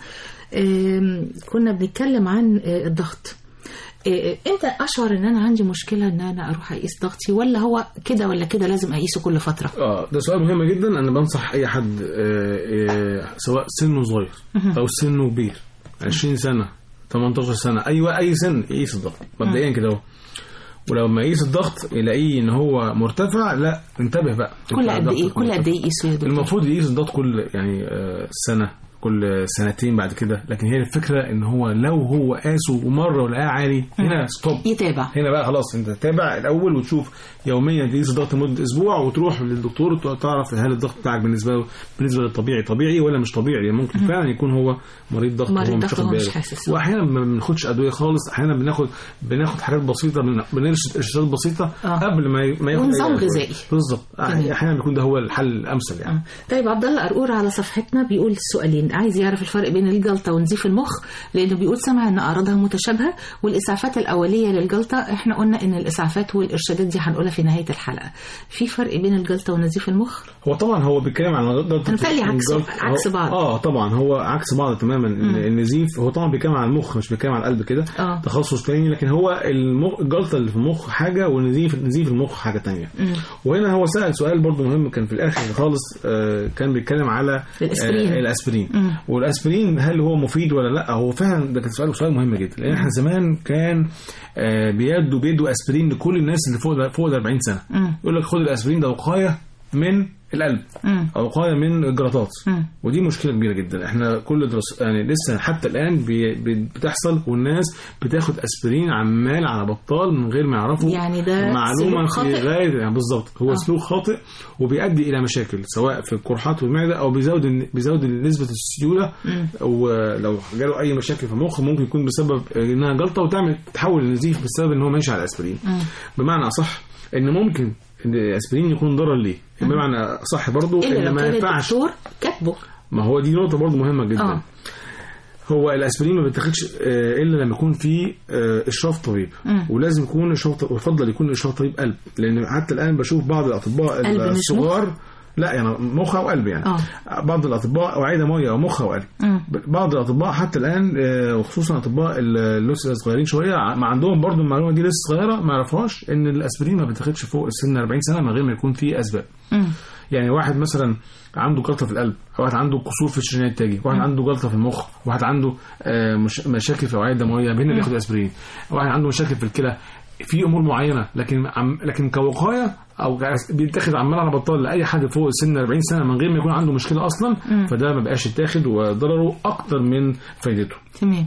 Speaker 2: آم، كنا بنتكلم عن آه، الضغط آه، امتى اشعر ان انا عندي مشكله ان انا اروح اقيس ضغطي ولا هو كده ولا كده لازم اقيسه كل فتره
Speaker 3: اه ده سؤال مهم جدا انا بنصح اي حد آه، آه، سواء سنه صغير او سنه كبير 20 سنه 18 سنه اي اي سن يقيس الضغط مبدئيا كده اهو ولو ما يقيس الضغط يلاقيه ان هو مرتفع لا انتبه بقى
Speaker 2: كل قد
Speaker 3: الضغط
Speaker 2: ايه
Speaker 3: يكون
Speaker 2: كل قد ايه يقيسوا يا دكتور
Speaker 3: المفروض يقيس الضغط كل يعني آه، سنه كل سنتين بعد كده لكن هي الفكره ان هو لو هو قاسه ومره ولقاه عالي هنا ستوب
Speaker 2: يتابع
Speaker 3: هنا بقى خلاص انت تتابع الاول وتشوف يوميا تقيس الضغط لمده اسبوع وتروح للدكتور وت- تعرف هل الضغط بتاعك بالنسبه له بالنسبه للطبيعي طبيعي ولا مش طبيعي يعني ممكن فعلا يكون هو مريض ضغط
Speaker 2: مريض
Speaker 3: وهو
Speaker 2: ضغط
Speaker 3: مش واخد
Speaker 2: وهو مش
Speaker 3: باله.
Speaker 2: حاسس.
Speaker 3: واحيانا ما بناخدش ادويه خالص احيانا بناخد بناخد حاجات بسيطه بن- بنرشد ارشادات بسيطه
Speaker 2: آه.
Speaker 3: قبل ما ي- ما ياخد
Speaker 2: ونظام
Speaker 3: أي أدوية.
Speaker 2: غذائي.
Speaker 3: بالظبط
Speaker 2: تمام.
Speaker 3: احيانا بيكون ده هو الحل الامثل يعني
Speaker 2: آه. طيب عبد الله قرقور على صفحتنا بيقول سؤالين عايز يعرف الفرق بين الجلطه ونزيف المخ لانه بيقول سمع ان اعراضها متشابهه والاسعافات الاوليه للجلطه احنا قلنا ان الاسعافات والارشادات دي هنقولها في نهايه الحلقه في فرق بين الجلطه ونزيف المخ
Speaker 3: هو طبعا هو بيتكلم عن جلطه
Speaker 2: أنا متهيألي عكس-
Speaker 3: الجلطة.
Speaker 2: عكس
Speaker 3: هو-
Speaker 2: بعض.
Speaker 3: اه طبعا هو عكس بعض تماما إن النزيف هو طبعا بيتكلم عن المخ مش بيتكلم عن القلب كده
Speaker 2: آه.
Speaker 3: تخصص تاني لكن هو المخ الجلطه اللي في المخ حاجه والنزيف نزيف المخ حاجه تانية وهنا هو سال سؤال برضو مهم كان في الاخر خالص آه كان بيتكلم على
Speaker 2: الأسبرين.
Speaker 3: آه الاسبرين
Speaker 2: مم.
Speaker 3: والاسبرين هل هو مفيد ولا لا هو فعلا ده كان سؤال سؤال مهم جدا لان احنا زمان كان آه بيدوا بيدوا اسبرين لكل الناس اللي فوق فوق ال 40 سنه
Speaker 2: مم.
Speaker 3: يقول لك خد الاسبرين ده وقايه من القلب
Speaker 2: مم.
Speaker 3: او وقايه من الجلطات
Speaker 2: مم.
Speaker 3: ودي مشكله كبيره جدا احنا كل درس يعني لسه حتى الان بي... بي- بتحصل والناس بتاخد اسبرين عمال على بطال من غير ما يعرفوا
Speaker 2: يعني ده
Speaker 3: معلومه
Speaker 2: سلوك
Speaker 3: في
Speaker 2: خاطئ؟
Speaker 3: غايه يعني بالظبط هو
Speaker 2: آه.
Speaker 3: سلوك خاطئ وبيؤدي الى مشاكل سواء في القرحات والمعده او بيزود بيزود نسبه السيوله ولو جاله اي مشاكل في المخ ممكن يكون بسبب انها جلطه وتعمل تحول لنزيف بسبب ان هو ماشي على الاسبرين بمعنى اصح ان ممكن ان الاسبرين يكون ضرر ليه بمعنى صح برضو
Speaker 2: الا
Speaker 3: ان
Speaker 2: لو
Speaker 3: ما
Speaker 2: كان
Speaker 3: ينفعش
Speaker 2: الدكتور كاتبه
Speaker 3: ما هو دي نقطة برضو مهمة جدا
Speaker 2: آه.
Speaker 3: آه. هو الاسبرين ما بيتاخدش آه، الا لما يكون في آه، اشراف طبيب
Speaker 2: مم.
Speaker 3: ولازم يكون اشراف طبيب ويفضل يكون اشراف طبيب قلب لان حتى الان بشوف بعض الاطباء
Speaker 2: قلب مش
Speaker 3: الصغار لا يعني مخ او قلب يعني
Speaker 2: آه.
Speaker 3: بعض الاطباء اوعيه دمويه او مخ او قلب
Speaker 2: مم.
Speaker 3: بعض الاطباء حتى الان آه، وخصوصا اطباء اللي لسه صغيرين شويه ع- ما عندهم برضو المعلومه دي لسه صغيره ما يعرفوهاش ان الاسبرين ما بيتاخدش فوق سن 40 سنه من غير ما يكون في اسباب
Speaker 2: مم.
Speaker 3: يعني واحد مثلا عنده جلطه في القلب واحد عنده قصور في الشريان التاجي واحد عنده جلطه في المخ واحد عنده آه، مش مشاكل في الاوعيه الدمويه بين بياخد اسبرين واحد عنده مشاكل في الكلى في امور معينه لكن عم لكن كوقايه او كأس- بيتاخد عمال على بطال لاي حد فوق سن 40 سنه من غير ما يكون عنده مشكله اصلا فده ما بقاش يتاخد وضرره اكتر من فايدته
Speaker 2: تمام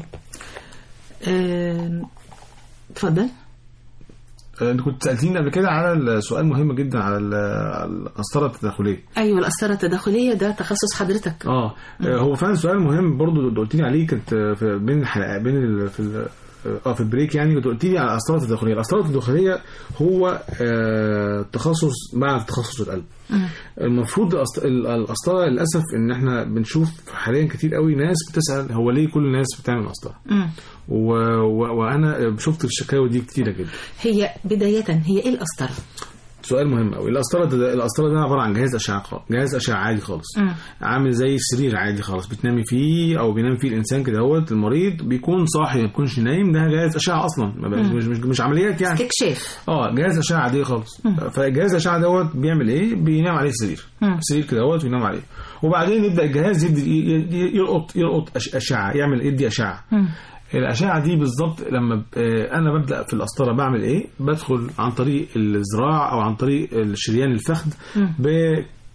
Speaker 2: آم، اتفضل
Speaker 3: آه، انت كنت سالتيني قبل كده على السؤال مهم جدا على ال- على القسطره التداخليه
Speaker 2: ايوه القسطره التداخليه ده تخصص حضرتك
Speaker 3: اه آه، هو فعلا سؤال مهم برضو اللي قلت لي عليه كانت آه، في بين الحلقات بين ال... في ال... اه في البريك يعني كنت قلت لي على القسطره التداخليه القسطره التداخليه هو آه تخصص بعد تخصص القلب المفروض القسط- ال- القسطره للاسف ان احنا بنشوف حاليا كتير قوي ناس بتسال هو ليه كل الناس بتعمل قسطره
Speaker 2: مم.
Speaker 3: و... و... وانا شفت الشكاوي دي كتيره جدا
Speaker 2: هي بدايه هي ايه القسطره
Speaker 3: سؤال مهم قوي القسطره ده القسطره ده عباره عن جهاز اشعه خالص جهاز اشعه عادي خالص
Speaker 2: مم.
Speaker 3: عامل زي السرير عادي خالص بتنامي فيه او بينام فيه الانسان كده هوت المريض بيكون صاحي ما بيكونش نايم ده جهاز اشعه اصلا ما بقاش مش, مش, مش عمليات يعني
Speaker 2: استكشاف
Speaker 3: اه جهاز اشعه عاديه خالص فجهاز الاشعه دوت بيعمل ايه بينام عليه السرير
Speaker 2: مم.
Speaker 3: سرير كده دوت وينام عليه وبعدين يبدا الجهاز يدي ي- ي- يلقط يلقط أش- اشعه يعمل يدي اشعه
Speaker 2: مم.
Speaker 3: الأشعة دي بالظبط لما ب- آه، أنا ببدأ في القسطرة بعمل إيه؟ بدخل عن طريق الذراع أو عن طريق الشريان الفخذ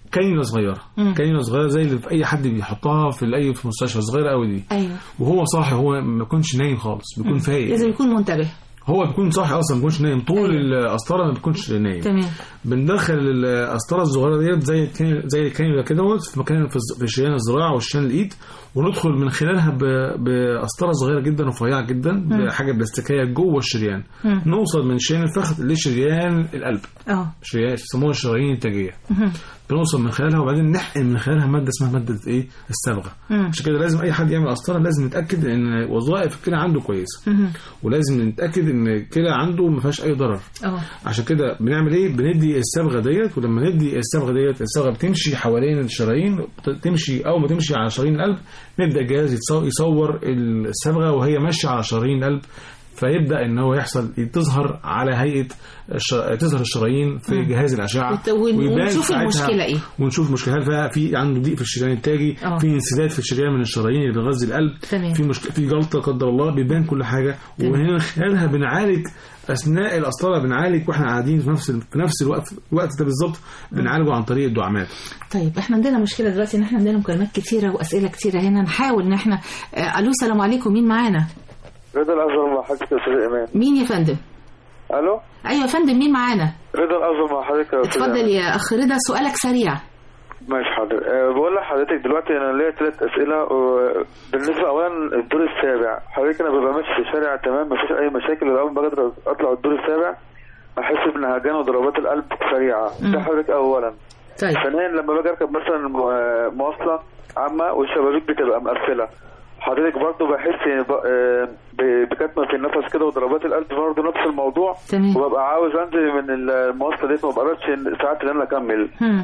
Speaker 3: كانيولا صغيره
Speaker 2: مم.
Speaker 3: كانيولا صغيره زي اللي في اي حد بيحطها في اي في مستشفى صغيره قوي دي
Speaker 2: ايوه
Speaker 3: وهو صاحي هو ما بيكونش نايم خالص بيكون فايق
Speaker 2: لازم يكون منتبه
Speaker 3: هو بيكون صاحي اصلا ما بيكونش نايم طول
Speaker 2: أيوة.
Speaker 3: القسطره ما بيكونش نايم
Speaker 2: تمام
Speaker 3: بندخل القسطره الصغيره ديت زي الكانيولا- زي الكانيولا كده في مكان في الز- في شريان الذراع والشريان الايد وندخل من خلالها ب- بقسطره صغيره جدا ورفيعه جدا بحاجه بلاستيكيه جوه الشريان
Speaker 2: مم.
Speaker 3: نوصل من شريان الفخذ لشريان القلب
Speaker 2: اه
Speaker 3: شريان يسموها الشرايين التاجيه
Speaker 2: مهم.
Speaker 3: بنوصل من خلالها وبعدين نحقن من خلالها ماده اسمها ماده ايه الصبغه
Speaker 2: مم.
Speaker 3: عشان كده لازم اي حد يعمل قسطره لازم نتاكد ان وظائف الكلى عنده كويسه
Speaker 2: مهم.
Speaker 3: ولازم نتاكد ان الكلى عنده ما فيهاش اي ضرر
Speaker 2: اه
Speaker 3: عشان كده بنعمل ايه بندي الصبغه ديت ولما ندي الصبغه ديت الصبغه بتمشي حوالين الشرايين بت- تمشي اول ما تمشي على شرايين القلب نبدا الجهاز يتصو- يصور الصبغه وهي ماشيه على شرايين القلب فيبدا ان هو يحصل تظهر على هيئه الش... تظهر الشرايين في جهاز الاشعه
Speaker 2: وت- ون-
Speaker 3: ويبان
Speaker 2: ونشوف
Speaker 3: ساعتها-
Speaker 2: المشكلة إيه.
Speaker 3: ونشوف مشكله هل فيها في عنده ضيق في الشريان التاجي
Speaker 2: آه.
Speaker 3: في انسداد في الشريان من الشرايين اللي بتغذي القلب
Speaker 2: تمام.
Speaker 3: في مشكله في جلطه لا قدر الله بيبان كل حاجه
Speaker 2: تمام.
Speaker 3: وهنا خلالها بنعالج اثناء القسطره بنعالج واحنا قاعدين في نفس ال- في نفس الوقت الوقت ده بالظبط بنعالجه عن طريق الدعامات
Speaker 2: طيب احنا عندنا مشكله دلوقتي ان احنا عندنا مكالمات كتيره واسئله كتيره هنا نحاول ان احنا آه، الو السلام عليكم مين معانا
Speaker 6: رضا الأزهر مع حضرتك يا أستاذ إيمان
Speaker 2: مين يا فندم
Speaker 6: ألو
Speaker 2: ايوه يا فندم مين معانا
Speaker 6: رضا الأزهر مع حضرتك يا أستاذ
Speaker 2: اتفضل
Speaker 6: إيمان.
Speaker 2: يا اخ رضا سؤالك سريع
Speaker 6: ماشي حاضر أه بقول لحضرتك دلوقتي انا ليا ثلاث اسئله و- بالنسبه اولا الدور السابع حضرتك انا ببقى ماشي في الشارع تمام مفيش اي مشاكل اول ما باجي اطلع الدور السابع احس بنهجان وضربات القلب سريعه
Speaker 2: مم.
Speaker 6: ده حضرتك اولا
Speaker 2: طيب
Speaker 6: ثانيا لما باجي اركب مثلا م- مواصله عامه والشبابيك بتبقى مقفله حضرتك برضه بحس ب- آه، ب- بكتمه في النفس كده وضربات القلب برضه نفس الموضوع
Speaker 2: تمام
Speaker 6: وببقى عاوز انزل من المواصله ديت ما بقدرش ساعات ان انا اكمل
Speaker 2: هم.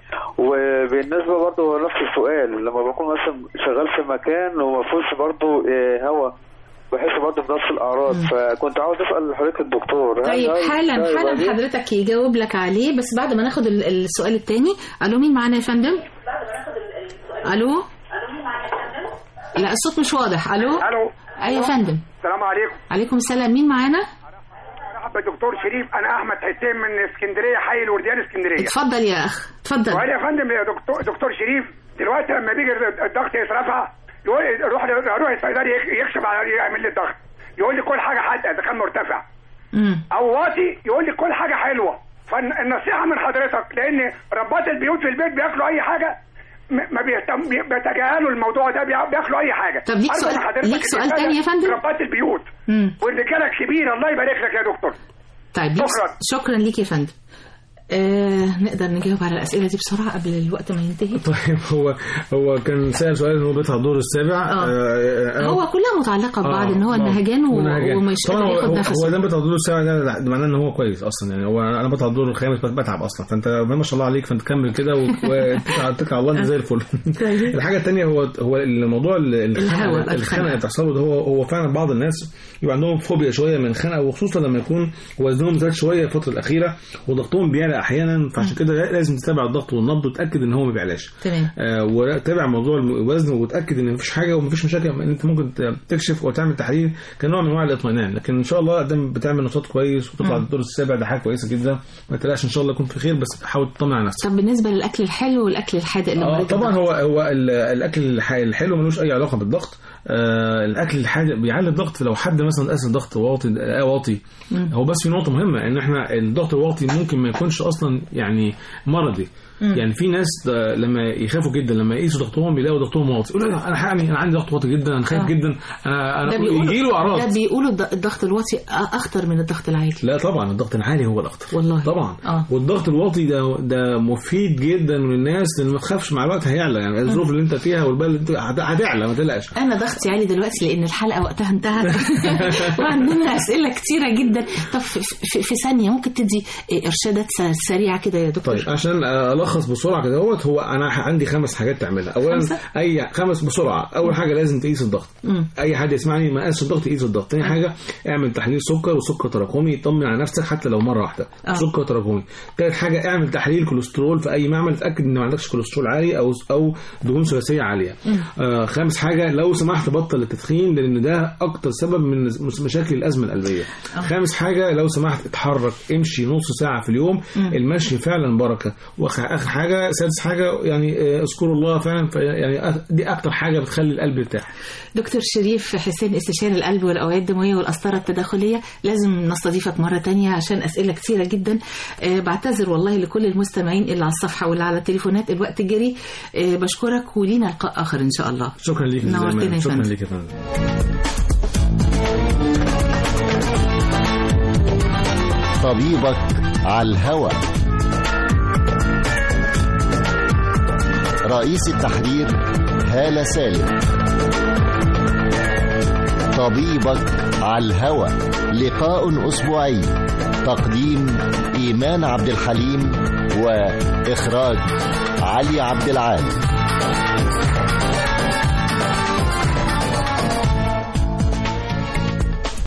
Speaker 6: وبالنسبه برضه هو نفس السؤال لما بكون مثلا شغال في مكان وما فيهوش برضه آه، هوا بحس برضه بنفس الاعراض فكنت عاوز اسال حضرتك الدكتور هل-
Speaker 2: طيب
Speaker 6: هل-
Speaker 2: حالا
Speaker 6: ده يبقى
Speaker 2: حالا
Speaker 6: ليه؟
Speaker 2: حضرتك يجاوب لك عليه بس بعد ما ناخد ال- السؤال الثاني الو مين معانا يا فندم الو لا الصوت مش واضح الو
Speaker 8: الو
Speaker 2: اي يا فندم
Speaker 8: السلام عليكم
Speaker 2: عليكم السلام مين معانا
Speaker 8: مرحبا بالدكتور شريف انا احمد حسين من اسكندريه حي الورديان اسكندريه
Speaker 2: اتفضل يا اخ اتفضل
Speaker 8: وقال يا فندم يا دكتور دكتور شريف دلوقتي لما بيجي الضغط يترفع يقول روح روح الصيدلي يك- يكشف على يعمل لي الضغط يقول لي كل حاجه حادقه اذا كان مرتفع
Speaker 2: مم.
Speaker 8: او واطي يقول لي كل حاجه حلوه فالنصيحه من حضرتك لان ربات البيوت في البيت بياكلوا اي حاجه م- ما بيهتم بي- بيتجاهلوا الموضوع ده بيع- بياكلوا اي حاجه
Speaker 2: طب ليك
Speaker 8: أرجو
Speaker 2: سؤال-
Speaker 8: من حضرتك
Speaker 2: ليك سؤال
Speaker 8: الإفادة
Speaker 2: تاني يا فندم؟
Speaker 8: ربات البيوت
Speaker 2: مم.
Speaker 8: والرجاله الكبيره الله يبارك لك يا دكتور
Speaker 2: طيب ليك
Speaker 8: شكراً.
Speaker 2: شكرا ليك يا فندم آه نقدر نجاوب على الاسئله دي بسرعه قبل الوقت ما ينتهي
Speaker 3: طيب هو هو كان سأل سؤال ان هو بيطلع الدور السابع
Speaker 2: آه.
Speaker 3: آه، آه،
Speaker 2: هو كلها متعلقه ببعض ان هو
Speaker 3: آه،
Speaker 2: النهجان و-
Speaker 3: ونهجان.
Speaker 2: ومش
Speaker 3: طبعا
Speaker 2: قادر
Speaker 3: هو
Speaker 2: ياخد
Speaker 3: هو-
Speaker 2: نفسه
Speaker 3: هو ده بيطلع الدور السابع ده لا، ده معناه ان هو كويس اصلا يعني هو انا بطلع الدور الخامس بس بتعب اصلا فانت ما شاء الله عليك فانت كمل كده و- واتكل على الله انت زي الفل الحاجه الثانيه هو هو الموضوع ال-
Speaker 2: الهواء،
Speaker 3: الخنقه
Speaker 2: الخنقة.
Speaker 3: الخنقه اللي بتحصل له ده هو هو فعلا بعض الناس يبقى عندهم فوبيا شويه من الخنقه وخصوصا لما يكون وزنهم زاد شويه الفتره الاخيره وضغطهم بيعلى احيانا فعشان كده لازم تتابع الضغط والنبض وتاكد ان هو ما بيعلاش
Speaker 2: تمام
Speaker 3: آه، وتابع موضوع الوزن وتاكد ان مفيش حاجه ومفيش مشاكل ان انت ممكن ت- تكشف وتعمل تحليل كنوع من انواع الاطمئنان لكن ان شاء الله قدام بتعمل نشاط كويس وتطلع
Speaker 2: مم.
Speaker 3: الدور السابع ده حاجه كويسه جدا ما تقلقش ان شاء الله يكون في خير بس حاول تطمن على نفسك
Speaker 2: طب بالنسبه للاكل الحلو والاكل الحادق اللي
Speaker 3: اه
Speaker 2: مريض
Speaker 3: طبعا
Speaker 2: الضغط؟
Speaker 3: هو هو ال- الاكل الح- الحلو ملوش اي علاقه بالضغط آه الاكل الحادق بيعلي الضغط لو حد مثلا قاس الضغط واطي آه واطي
Speaker 2: مم.
Speaker 3: هو بس في نقطه مهمه ان احنا الضغط الواطي ممكن ما يكونش اصلا يعني مرضي
Speaker 2: مم.
Speaker 3: يعني في ناس آه، لما يخافوا جدا لما يقيسوا ضغطهم يلاقوا ضغطهم واطي يقولوا لا انا حقني انا عندي ضغط واطي جدا انا خايف
Speaker 2: آه.
Speaker 3: جدا انا
Speaker 2: ده
Speaker 3: انا
Speaker 2: بيقولوا
Speaker 3: يجي له اعراض
Speaker 2: ده بيقولوا الض- الضغط الواطي أ- اخطر من الضغط العالي
Speaker 3: لا طبعا الضغط العالي هو الاخطر
Speaker 2: والله
Speaker 3: طبعا
Speaker 2: اه
Speaker 3: والضغط الواطي ده ده مفيد جدا للناس لان ما تخافش مع الوقت هيعلى يعني الظروف اللي انت فيها والبال اللي انت هت- هتعلى ما تقلقش
Speaker 2: انا ضغطي عالي دلوقتي لان الحلقه وقتها انتهت وعندنا اسئله كتيره جدا طب في, في, في ثانيه ممكن تدي ارشادات س- سريعه كده يا دكتور
Speaker 3: طيب عشان الخص بسرعه كده هوت هو انا عندي خمس حاجات تعملها اولا
Speaker 2: خمسة؟
Speaker 3: اي خمس بسرعه اول حاجه لازم تقيس الضغط
Speaker 2: مم.
Speaker 3: اي حد يسمعني ما قاس الضغط يقيس الضغط تاني حاجه اعمل تحليل سكر وسكر تراكمي طمن على نفسك حتى لو مره واحده
Speaker 2: آه.
Speaker 3: سكر تراكمي تالت حاجه اعمل تحليل كوليسترول في اي معمل تاكد ان ما عندكش كوليسترول عالي او او دهون ثلاثيه عاليه آه خامس حاجه لو سمحت بطل التدخين لان ده اكتر سبب من مس- مشاكل الازمه القلبيه خامس حاجه لو سمحت اتحرك امشي نص ساعه في اليوم المشي فعلا بركه وأخ- اخر حاجه سادس حاجه يعني آه، اذكروا الله فعلا ف- يعني أ- دي اكتر حاجه بتخلي القلب يرتاح
Speaker 2: دكتور شريف حسين استشاري القلب والاوعيه الدمويه والقسطره التداخليه لازم نستضيفك مره تانية عشان اسئله كتيره جدا آه، بعتذر والله لكل المستمعين اللي على الصفحه واللي على التليفونات الوقت جري آه، بشكرك ولينا لقاء اخر ان شاء الله
Speaker 3: شكرا ليك يا أستاذ
Speaker 2: نورتنا
Speaker 3: إيمان.
Speaker 2: يا
Speaker 3: شكرا
Speaker 2: فندم.
Speaker 3: ليك يا فندم
Speaker 1: طبيبك على الهوى رئيس التحرير هالة سالم طبيبك على الهوى لقاء أسبوعي تقديم إيمان عبد الحليم وإخراج علي عبد العال